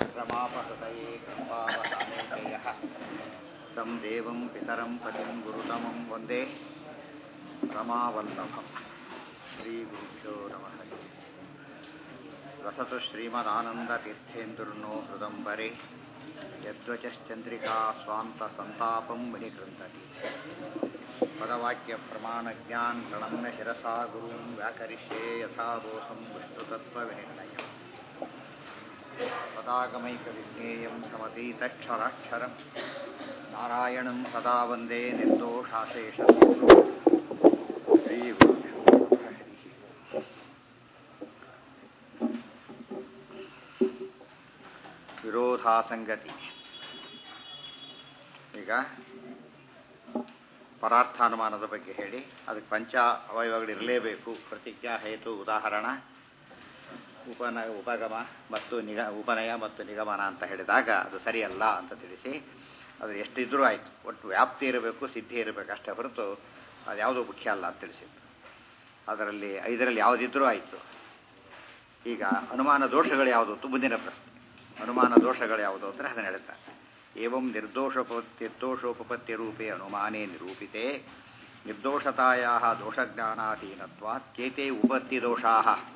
रमापहृतये कृपावसानेकयः तं देवं पितरं पतिं गुरुतमं वन्दे रमावल्लभम् श्रीगुरुभ्यो नमः वसतु श्रीमदानन्दतीर्थेन्दुर्नो हृदम्बरे यद्वचश्चन्द्रिका स्वान्तसन्तापं विनिकृन्तति पदवाक्यप्रमाणज्ञान् प्रणम्य शिरसा गुरून् व्याकरिष्ये यथाबोधं विष्णुतत्त्वविनिर्णयम् पदागमैकविज्ञेयं समतीतक्षराक्षरं नारायणं सदा वन्दे निर्दोषाशेषं श्रीगुरुभ्यो हरिः ವಿರೋಧಾಸಂಗತಿ ಈಗ ಪರಾರ್ಥಾನುಮಾನದ ಬಗ್ಗೆ ಹೇಳಿ ಅದಕ್ಕೆ ಪಂಚ ಅವಯವಗಳಿರಲೇಬೇಕು ಪ್ರತಿಜ್ಞಾ ಹೇತು ಉದಾಹರಣ ಉಪನ ಉಪಗಮ ಮತ್ತು ನಿಗ ಉಪನಯ ಮತ್ತು ನಿಗಮನ ಅಂತ ಹೇಳಿದಾಗ ಅದು ಸರಿಯಲ್ಲ ಅಂತ ತಿಳಿಸಿ ಅದು ಎಷ್ಟಿದ್ರೂ ಆಯಿತು ಒಟ್ಟು ವ್ಯಾಪ್ತಿ ಇರಬೇಕು ಸಿದ್ಧಿ ಇರಬೇಕು ಅಷ್ಟೇ ಹೊರತು ಅದು ಯಾವುದೂ ಮುಖ್ಯ ಅಲ್ಲ ಅಂತ ತಿಳಿಸಿದ್ದು ಅದರಲ್ಲಿ ಐದರಲ್ಲಿ ಯಾವುದಿದ್ರೂ ಆಯಿತು ಈಗ ಅನುಮಾನ ದೋಷಗಳು ಯಾವುದು ಮುಂದಿನ ಪ್ರಶ್ನೆ ಅನುಮಾನ ದೋಷಗಳು ಯಾವುದು ಅಂದರೆ ಅದನ್ನು ಹೇಳ್ತಾರೆ ಏವಂ ನಿರ್ದೋಷೋಪಪತ್ತಿ ರೂಪೇ ಅನುಮಾನೇ ನಿರೂಪಿತೆ ನಿರ್ದೋಷತಾಯ ದೋಷಜ್ಞಾನಾಧೀನತ್ವಾತ್ ಕೇತೆ ಉಪತ್ತಿ ದೋಷಾ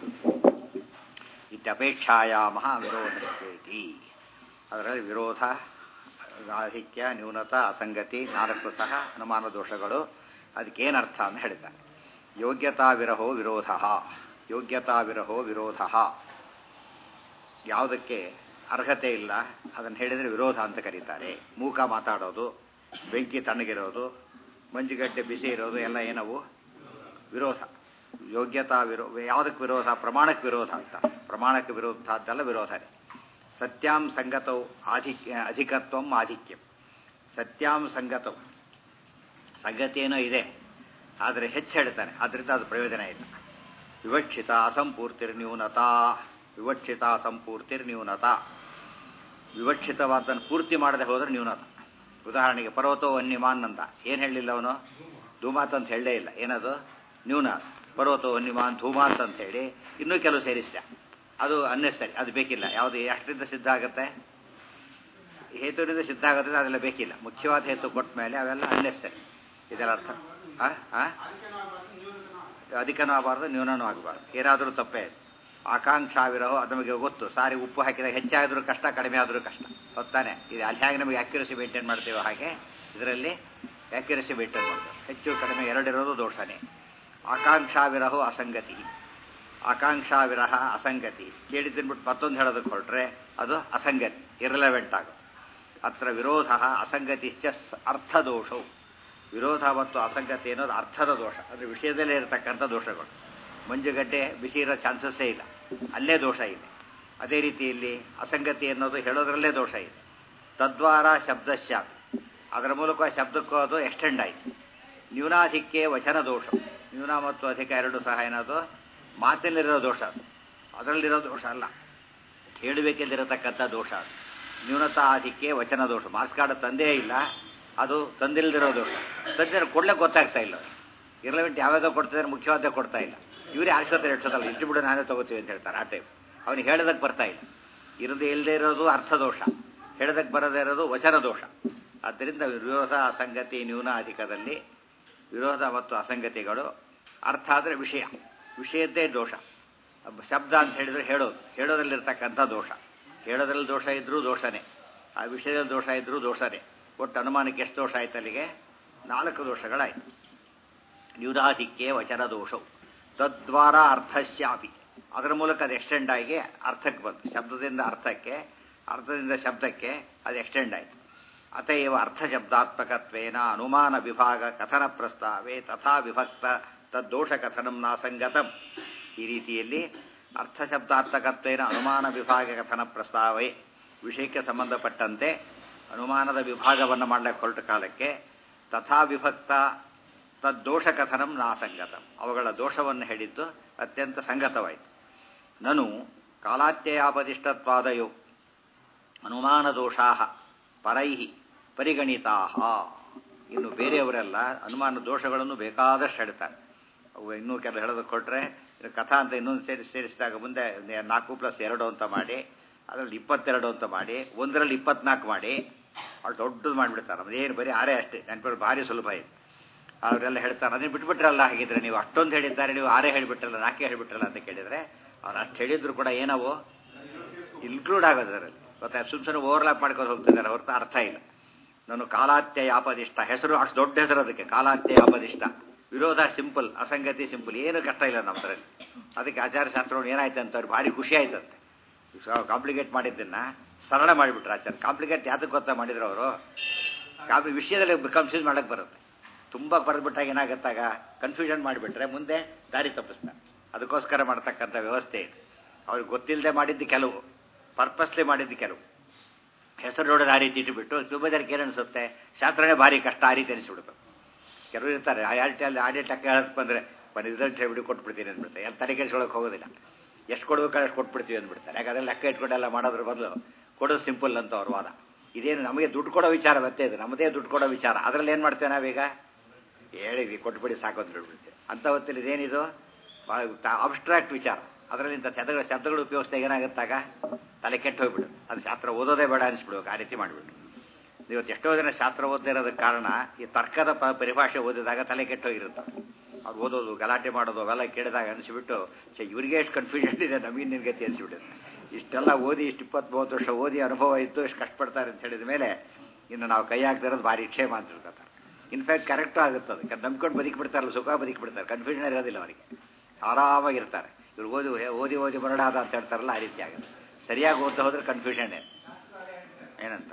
ಇತ್ಯಪೇಕ್ಷಾಯಾಮ ವಿರೋಧಸ್ಥೇತಿ ಅದರಲ್ಲಿ ವಿರೋಧ ಆಧಿಕ್ಯ ನ್ಯೂನತ ಅಸಂಗತಿ ನಾಲ್ಕು ಸಹ ಅನುಮಾನ ದೋಷಗಳು ಅದಕ್ಕೇನರ್ಥ ಅಂತ ಹೇಳಿದ್ದಾರೆ ಯೋಗ್ಯತಾ ವಿರಹೋ ವಿರೋಧ ಯೋಗ್ಯತಾ ವಿರಹೋ ವಿರೋಧ ಯಾವುದಕ್ಕೆ ಅರ್ಹತೆ ಇಲ್ಲ ಅದನ್ನು ಹೇಳಿದರೆ ವಿರೋಧ ಅಂತ ಕರೀತಾರೆ ಮೂಕ ಮಾತಾಡೋದು ಬೆಂಕಿ ತಣ್ಣಗಿರೋದು ಮಂಜುಗಡ್ಡೆ ಬಿಸಿ ಇರೋದು ಎಲ್ಲ ಏನವು ವಿರೋಧ ಯೋಗ್ಯತಾ ವಿರೋ ಯಾವುದಕ್ಕೆ ವಿರೋಧ ಪ್ರಮಾಣಕ್ಕೆ ವಿರೋಧ ಅಂತ ಪ್ರಮಾಣಕ್ಕೆ ವಿರೋಧಾದ್ದೆಲ್ಲ ವಿರೋಧನೇ ಸತ್ಯಾಂ ಸಂಗತವು ಆಧಿಕ್ಯ ಅಧಿಕತ್ವಂ ಆಧಿಕ್ಯಂ ಸತ್ಯಾಂ ಸಂಗತವು ಸಂಗತಿಯೇನೋ ಇದೆ ಆದರೆ ಹೆಚ್ಚು ಹೇಳ್ತಾನೆ ಅದರಿಂದ ಅದು ಪ್ರಯೋಜನ ಇಲ್ಲ ವಿವಕ್ಷಿತ ಅಸಂಪೂರ್ತಿರ್ನ್ಯೂನತಾ ವಿವಕ್ಷಿತ ಸಂಪೂರ್ತಿರ್ನ್ಯೂನತಾ ವಿವಕ್ಷಿತವಾದನ್ನು ಪೂರ್ತಿ ಮಾಡದೆ ಹೋದ್ರೆ ನ್ಯೂನತ ಉದಾಹರಣೆಗೆ ಪರ್ವತೋ ವನ್ಯಮಾನ್ ಅಂತ ಏನು ಹೇಳಲಿಲ್ಲ ಅವನು ಧೂಮಾತ್ ಅಂತ ಹೇಳಲೇ ಇಲ್ಲ ಏನದು ನ್ಯೂನ ಪರ್ವತೋ ವನ್ಯಮಾನ್ ಧೂಮಾತ್ ಅಂತ ಹೇಳಿ ಇನ್ನೂ ಕೆಲವು ಸೇರಿಸಿದ ಅದು ಅನ್ನೆಸರಿ ಅದು ಬೇಕಿಲ್ಲ ಯಾವುದು ಎಷ್ಟರಿಂದ ಸಿದ್ಧ ಆಗುತ್ತೆ ಹೇತುವಿನಿಂದ ಸಿದ್ಧ ಆಗುತ್ತೆ ಅದೆಲ್ಲ ಬೇಕಿಲ್ಲ ಮುಖ್ಯವಾದ ಹೇತು ಕೊಟ್ಟ ಮೇಲೆ ಅವೆಲ್ಲ ಅನ್ನೆಸರಿ ಇದೆಲ್ಲ ಅರ್ಥ ಅಧಿಕನೂ ಆಗಬಾರ್ದು ನ್ಯೂನನೂ ಆಗಬಾರ್ದು ಏನಾದರೂ ತಪ್ಪೇ ಆಕಾಂಕ್ಷಾವಿರಹೋ ಅದು ನಮಗೆ ಗೊತ್ತು ಸಾರಿ ಉಪ್ಪು ಹಾಕಿದಾಗ ಹೆಚ್ಚಾದರೂ ಕಷ್ಟ ಕಡಿಮೆ ಆದರೂ ಕಷ್ಟ ಹೊತ್ತಾನೆ ಇದು ಅಲ್ಲಿ ಹೇಗೆ ನಮಗೆ ಆಕ್ಯುರಸಿ ಮೇಂಟೈನ್ ಮಾಡ್ತೀವೋ ಹಾಗೆ ಇದರಲ್ಲಿ ಆಕ್ಯುರಸಿ ಮೇಂಟೈನ್ ಮಾಡ್ತೇವೆ ಹೆಚ್ಚು ಕಡಿಮೆ ಎರಡಿರೋದು ದೋಷನೇ ಆಕಾಂಕ್ಷಾವಿರಹೋ ಅಸಂಗತಿ ಆಕಾಂಕ್ಷಾವಿರಹ ಅಸಂಗತಿ ಕೇಳಿ ತಿನ್ಬಿಟ್ಟು ಮತ್ತೊಂದು ಹೇಳೋದಕ್ಕೆ ಹೊರಟ್ರೆ ಅದು ಅಸಂಗತಿ ಇರಲೆವೆಂಟ್ ಆಗುತ್ತೆ ಅತ್ರ ವಿರೋಧ ಅಸಂಗತಿಶ್ಚ ಅರ್ಥದೋಷವು ವಿರೋಧ ಮತ್ತು ಅಸಂಗತಿ ಅನ್ನೋದು ಅರ್ಥದ ದೋಷ ಅಂದರೆ ವಿಷಯದಲ್ಲೇ ಇರತಕ್ಕಂಥ ದೋಷಗಳು ಮಂಜುಗಡ್ಡೆ ಬಿಸಿ ಇರೋ ಚಾನ್ಸಸ್ಸೇ ಇಲ್ಲ ಅಲ್ಲೇ ದೋಷ ಇದೆ ಅದೇ ರೀತಿಯಲ್ಲಿ ಅಸಂಗತಿ ಅನ್ನೋದು ಹೇಳೋದ್ರಲ್ಲೇ ದೋಷ ಇದೆ ತದ್ವಾರ ಶಬ್ದಶ್ಯಾಪಿ ಅದರ ಮೂಲಕ ಶಬ್ದಕ್ಕೂ ಅದು ಎಕ್ಸ್ಟೆಂಡ್ ಆಯಿತು ನ್ಯೂನಾಧಿಕ್ಯ ವಚನ ದೋಷ ನ್ಯೂನ ಮತ್ತು ಅಧಿಕ ಎರಡು ಸಹ ಏನದು ಮಾತಿನಲ್ಲಿರೋ ದೋಷ ಅದು ಅದರಲ್ಲಿರೋ ದೋಷ ಅಲ್ಲ ಹೇಳಬೇಕೆಂದಿರತಕ್ಕಂಥ ದೋಷ ಅದು ನ್ಯೂನತಾ ಆಧಿಕ್ಯ ವಚನ ದೋಷ ಮಾರ್ಕ್ಸ್ ಕಾರ್ಡ್ ತಂದೇ ಇಲ್ಲ ಅದು ತಂದಿಲ್ದಿರೋ ದೋಷ ತಂದಿರೋ ಕೊಡ್ಲಿಕ್ಕೆ ಗೊತ್ತಾಗ್ತಾ ಇಲ್ಲ ಇರ್ಲೆವೆಂಟ್ ಯಾವ್ಯಾವ ಕೊಡ್ತಿದ್ದಾರೆ ಮುಖ್ಯವಾದ ಕೊಡ್ತಾ ಇಲ್ಲ ಇವರೇ ಆಶ್ವತ್ರೆ ಇಡ್ಸೋದಲ್ಲ ಇಟ್ಟು ಬಿಡು ನಾನೇ ತಗೋತೀವಿ ಅಂತ ಹೇಳ್ತಾರೆ ಆ ಟೈಪ್ ಅವನಿಗೆ ಹೇಳೋದಕ್ಕೆ ಬರ್ತಾ ಇಲ್ಲ ಇರದೆ ಇಲ್ಲದೆ ಇರೋದು ಅರ್ಥದೋಷ ಹೇಳೋದಕ್ಕೆ ಬರದೇ ಇರೋದು ವಚನ ದೋಷ ಆದ್ದರಿಂದ ವಿರೋಧ ಅಸಂಗತಿ ನ್ಯೂನ ಅಧಿಕದಲ್ಲಿ ವಿರೋಧ ಮತ್ತು ಅಸಂಗತಿಗಳು ಅರ್ಥ ಆದರೆ ವಿಷಯ ವಿಷಯದ್ದೇ ದೋಷ ಶಬ್ದ ಅಂತ ಹೇಳಿದ್ರೆ ಹೇಳೋದು ಹೇಳೋದ್ರಲ್ಲಿರ್ತಕ್ಕಂಥ ದೋಷ ಹೇಳೋದ್ರಲ್ಲಿ ದೋಷ ಇದ್ರೂ ದೋಷನೇ ಆ ವಿಷಯದಲ್ಲಿ ದೋಷ ಇದ್ರೂ ದೋಷನೇ ಒಟ್ಟು ಅನುಮಾನಕ್ಕೆ ಎಷ್ಟು ದೋಷ ಆಯ್ತು ಅಲ್ಲಿಗೆ ನಾಲ್ಕು ದೋಷಗಳಾಯಿತು ನ್ಯೂನಾಧಿಕ್ಯ ವಚನ ದೋಷವು ತದ್ವಾರ ಅರ್ಥಶ್ಯಾಪಿ ಅದರ ಮೂಲಕ ಅದು ಎಕ್ಸ್ಟೆಂಡ್ ಆಗಿ ಅರ್ಥಕ್ಕೆ ಬಂತು ಶಬ್ದದಿಂದ ಅರ್ಥಕ್ಕೆ ಅರ್ಥದಿಂದ ಶಬ್ದಕ್ಕೆ ಅದು ಎಕ್ಸ್ಟೆಂಡ್ ಆಯಿತು ಅತಏವ ಅರ್ಥಶಬ್ದಾತ್ಮಕತ್ವೇನ ಅನುಮಾನ ವಿಭಾಗ ಕಥನ ಪ್ರಸ್ತಾವೇ ತಥಾ ವಿಭಕ್ತ ತದ್ದೋಷ ಕಥನಂ ನಾಸಂಗತಂ ಈ ರೀತಿಯಲ್ಲಿ ಅರ್ಥಶಬ್ದಾತ್ಮಕತ್ವೇನ ಅನುಮಾನ ವಿಭಾಗ ಕಥನ ಪ್ರಸ್ತಾವೇ ವಿಷಯಕ್ಕೆ ಸಂಬಂಧಪಟ್ಟಂತೆ ಅನುಮಾನದ ವಿಭಾಗವನ್ನು ಮಾಡಲಿಕ್ಕೆ ಹೊರಟ ಕಾಲಕ್ಕೆ ತಥಾ ವಿಭಕ್ತ ತದ್ದೋಷ ಕಥನಂ ನಾಸಂಗತಂ ಅವುಗಳ ದೋಷವನ್ನು ಹೇಳಿದ್ದು ಅತ್ಯಂತ ಸಂಗತವಾಯಿತು ನನು ಕಾಲಾತ್ಯಯಾಪದಿಷ್ಟತ್ವಾದಯೋ ಅನುಮಾನ ದೋಷಾ ಪರೈ ಪರಿಗಣಿತಾ ಇನ್ನು ಬೇರೆಯವರೆಲ್ಲ ಅನುಮಾನ ದೋಷಗಳನ್ನು ಬೇಕಾದಷ್ಟು ಹೇಳ್ತಾರೆ ಅವು ಇನ್ನೂ ಕೆಲವು ಹೇಳೋದಕ್ಕೆ ಕೊಟ್ಟರೆ ಕಥಾ ಅಂತ ಇನ್ನೊಂದು ಸೇರಿಸಿ ಸೇರಿಸಿದಾಗ ಮುಂದೆ ನಾಲ್ಕು ಪ್ಲಸ್ ಎರಡು ಅಂತ ಮಾಡಿ ಅದರಲ್ಲಿ ಇಪ್ಪತ್ತೆರಡು ಅಂತ ಮಾಡಿ ಒಂದರಲ್ಲಿ ಇಪ್ಪತ್ನಾಲ್ಕು ಮಾಡಿ ಅವ್ರು ದೊಡ್ಡದು ಮಾಡಿಬಿಡ್ತಾರೆ ಅದೇನು ಬರೀ ಆರೇ ಅಷ್ಟೇ ನೆನಪಲ್ಲಿ ಭಾರಿ ಸುಲಭ ಇದೆ ಅವರೆಲ್ಲ ಹೇಳ್ತಾರೆ ಅದನ್ನ ಬಿಟ್ಬಿಟ್ರಲ್ಲ ಹಾಗಿದ್ರೆ ನೀವು ಅಷ್ಟೊಂದು ಹೇಳಿದ್ದಾರೆ ನೀವು ಆರೇ ಹೇಳಿಬಿಟ್ರಲ್ಲ ನಾಲ್ಕೇ ಹೇಳಿಬಿಟ್ರಲ್ಲ ಅಂತ ಕೇಳಿದರೆ ಅವ್ರು ಅಷ್ಟು ಹೇಳಿದ್ರು ಕೂಡ ಏನವು ಇನ್ಕ್ಲೂಡ್ ಆಗೋದು ಅದರಲ್ಲಿ ಗೊತ್ತಾ ಸುಮ್ ಸುಮ್ಮನೆ ಓವರ್ಲ್ಯಾಪ್ ಮಾಡ್ಕೊಂಡು ಹೋಗ್ತಿದ್ದಾರೆ ಹೊರತು ಅರ್ಥ ಇಲ್ಲ ನಾನು ಕಾಲಾತ್ಯಯ ಆಪದಿಷ್ಟ ಹೆಸರು ಅಷ್ಟು ದೊಡ್ಡ ಹೆಸರು ಅದಕ್ಕೆ ಕಾಲಾತ್ಯಯ ಆಪದಿಷ್ಟ ವಿರೋಧ ಸಿಂಪಲ್ ಅಸಂಗತಿ ಸಿಂಪಲ್ ಏನು ಕಷ್ಟ ಇಲ್ಲ ನಮ್ಮದ್ರಲ್ಲಿ ಅದಕ್ಕೆ ಆಚಾರಶಾಸ್ತ್ರಗಳು ಏನಾಯ್ತು ಅಂತ ಅವ್ರು ಭಾರಿ ಖುಷಿ ಆಯ್ತಂತೆ ಕಾಂಪ್ಲಿಕೇಟ್ ಮಾಡಿದ್ದನ್ನ ಸರಳ ಮಾಡಿಬಿಟ್ರು ಆಚಾರ ಕಾಂಪ್ಲಿಕೇಟ್ ಯಾತಕ್ಕೆ ಗೊತ್ತಾ ಮಾಡಿದ್ರು ಅವರು ಕಾಂಪ್ಲಿ ವಿಷಯದಲ್ಲಿ ಕನ್ಫ್ಯೂಸ್ ಮಾಡಕ್ಕೆ ಬರುತ್ತೆ ತುಂಬ ಬರೆದ್ಬಿಟ್ಟಾಗ ಏನಾಗತ್ತಾಗ ಕನ್ಫ್ಯೂಷನ್ ಮಾಡಿಬಿಟ್ರೆ ಮುಂದೆ ದಾರಿ ತಪ್ಪಿಸ್ತಾರೆ ಅದಕ್ಕೋಸ್ಕರ ಮಾಡ್ತಕ್ಕಂಥ ವ್ಯವಸ್ಥೆ ಇದೆ ಅವ್ರಿಗೆ ಗೊತ್ತಿಲ್ಲದೆ ಮಾಡಿದ್ದು ಕೆಲವು ಪರ್ಪಸ್ಲಿ ಮಾಡಿದ್ದು ಕೆಲವು ಹೆಸರು ನೋಡೋದು ಆ ರೀತಿ ಇಟ್ಟುಬಿಟ್ಟು ತುಂಬ ಜನಕ್ಕೆ ಏನು ಅನಿಸುತ್ತೆ ಶಾಸ್ತ್ರನೇ ಭಾರಿ ಕಷ್ಟ ಆ ರೀತಿ ಅನಿಸ್ಬಿಡ್ಬೇಕು ಕೆಲವರು ಇರ್ತಾರೆ ಆಡಿಟಲ್ಲಿ ಆಡಿಟ್ ಅಕ್ಕ ಹೇಳಕ್ ಬಂದರೆ ಬನ್ನಿ ರಿಸಲ್ಟ್ ಹೇಳ್ಬಿಟ್ಟು ಕೊಟ್ಬಿಡ್ತೀನಿ ಅಂದ್ಬಿಡ್ತಾರೆ ಎಲ್ಲ ತಲೆ ಕೆಡಿಸ್ಕೊಳಕ್ಕೆ ಹೋಗೋದಿಲ್ಲ ಎಷ್ಟು ಕೊಡ್ಬೇಕು ಅಷ್ಟು ಕೊಟ್ಬಿಡ್ತೀವಿ ಅಂದ್ಬಿಡ್ತಾರೆ ಯಾಕಂದ್ರೆ ಲೆಕ್ಕ ಇಟ್ಕೊಂಡೆಲ್ಲ ಮಾಡೋದ್ರ ಬದಲು ಕೊಡೋದು ಸಿಂಪಲ್ ಅಂತ ಅವ್ರ ವಾದ ಇದೇನು ನಮಗೆ ದುಡ್ಡು ಕೊಡೋ ವಿಚಾರ ಮತ್ತೆ ಇದು ನಮ್ಮದೇ ದುಡ್ಡು ಕೊಡೋ ವಿಚಾರ ಅದರಲ್ಲಿ ಏನು ಮಾಡ್ತೇವೆ ನಾವೀಗ ಹೇಳಿದ್ವಿ ಕೊಟ್ಬಿಡಿ ಸಾಕು ಅಂತ ಹೇಳ್ಬಿಡ್ತೀವಿ ಅಂಥ ಹೊತ್ತಲ್ಲಿ ಇದೇನಿದು ಅಬ್ಸ್ಟ್ರಾಕ್ಟ್ ವಿಚಾರ ಅದರಲ್ಲಿ ಇಂಥ ಶಬ್ದಗಳು ಶಬ್ದಗಳು ಉಪಯೋಗಿಸಿದಾಗ ಏನಾಗುತ್ತಾಗ ತಲೆ ಕೆಟ್ಟು ಹೋಗ್ಬಿಡು ಅದು ಶಾಸ್ತ್ರ ಓದೋದೇ ಬೇಡ ಅನಿಸ್ಬಿಡ್ಬೇಕು ಆ ರೀತಿ ಮಾಡಿಬಿಟ್ಟು ಇವತ್ತು ಎಷ್ಟೋ ಜನ ಶಾಸ್ತ್ರ ಓದದೇ ಇರೋದಕ್ಕೆ ಕಾರಣ ಈ ತರ್ಕದ ಪ ಪರಿಭಾಷೆ ಓದಿದಾಗ ತಲೆ ಕೆಟ್ಟೋಗಿರುತ್ತೆ ಅವ್ರು ಓದೋದು ಗಲಾಟೆ ಮಾಡೋದು ಅವೆಲ್ಲ ಕೇಳಿದಾಗ ಅನಿಸ್ಬಿಟ್ಟು ಛೆ ಇವರಿಗೆ ಎಷ್ಟು ಕನ್ಫ್ಯೂಷನ್ ಇದೆ ನಮಗಿನ ನಿರ್ಗತಿ ಅನಿಸ್ಬಿಟ್ಟಿದೆ ಇಷ್ಟೆಲ್ಲ ಓದಿ ಇಷ್ಟು ಇಪ್ಪತ್ತು ಮೂವತ್ತು ವರ್ಷ ಓದಿ ಅನುಭವ ಇತ್ತು ಇಷ್ಟು ಕಷ್ಟಪಡ್ತಾರೆ ಅಂತ ಹೇಳಿದ ಮೇಲೆ ಇನ್ನು ನಾವು ಕೈ ಹಾಕ್ದಿರೋದು ಭಾರಿ ಕ್ಷೇಮ ಅಂತ ತಿಳ್ಕೊತಾರೆ ಇನ್ಫ್ಯಾಕ್ಟ್ ಕರೆಕ್ಟು ಆಗುತ್ತೆ ಅದು ನಂಬ್ಕೊಂಡು ಬದುಕಿಬಿಡ್ತಾರಲ್ಲ ಸುಖ ಬದುಕಿಬಿಡ್ತಾರೆ ಕನ್ಫ್ಯೂಷನ್ ಇರೋದಿಲ್ಲ ಅವರಿಗೆ ಆರಾಮಾಗಿರ್ತಾರೆ ಇವ್ರು ಓದಿ ಓದಿ ಓದಿ ಬರಡಾದ ಅಂತ ಹೇಳ್ತಾರಲ್ಲ ಆ ರೀತಿ ಆಗುತ್ತೆ ಸರಿಯಾಗಿ ಓದ್ತಾ ಹೋದ್ರೆ ಕನ್ಫ್ಯೂಷನ್ ಏನಂತ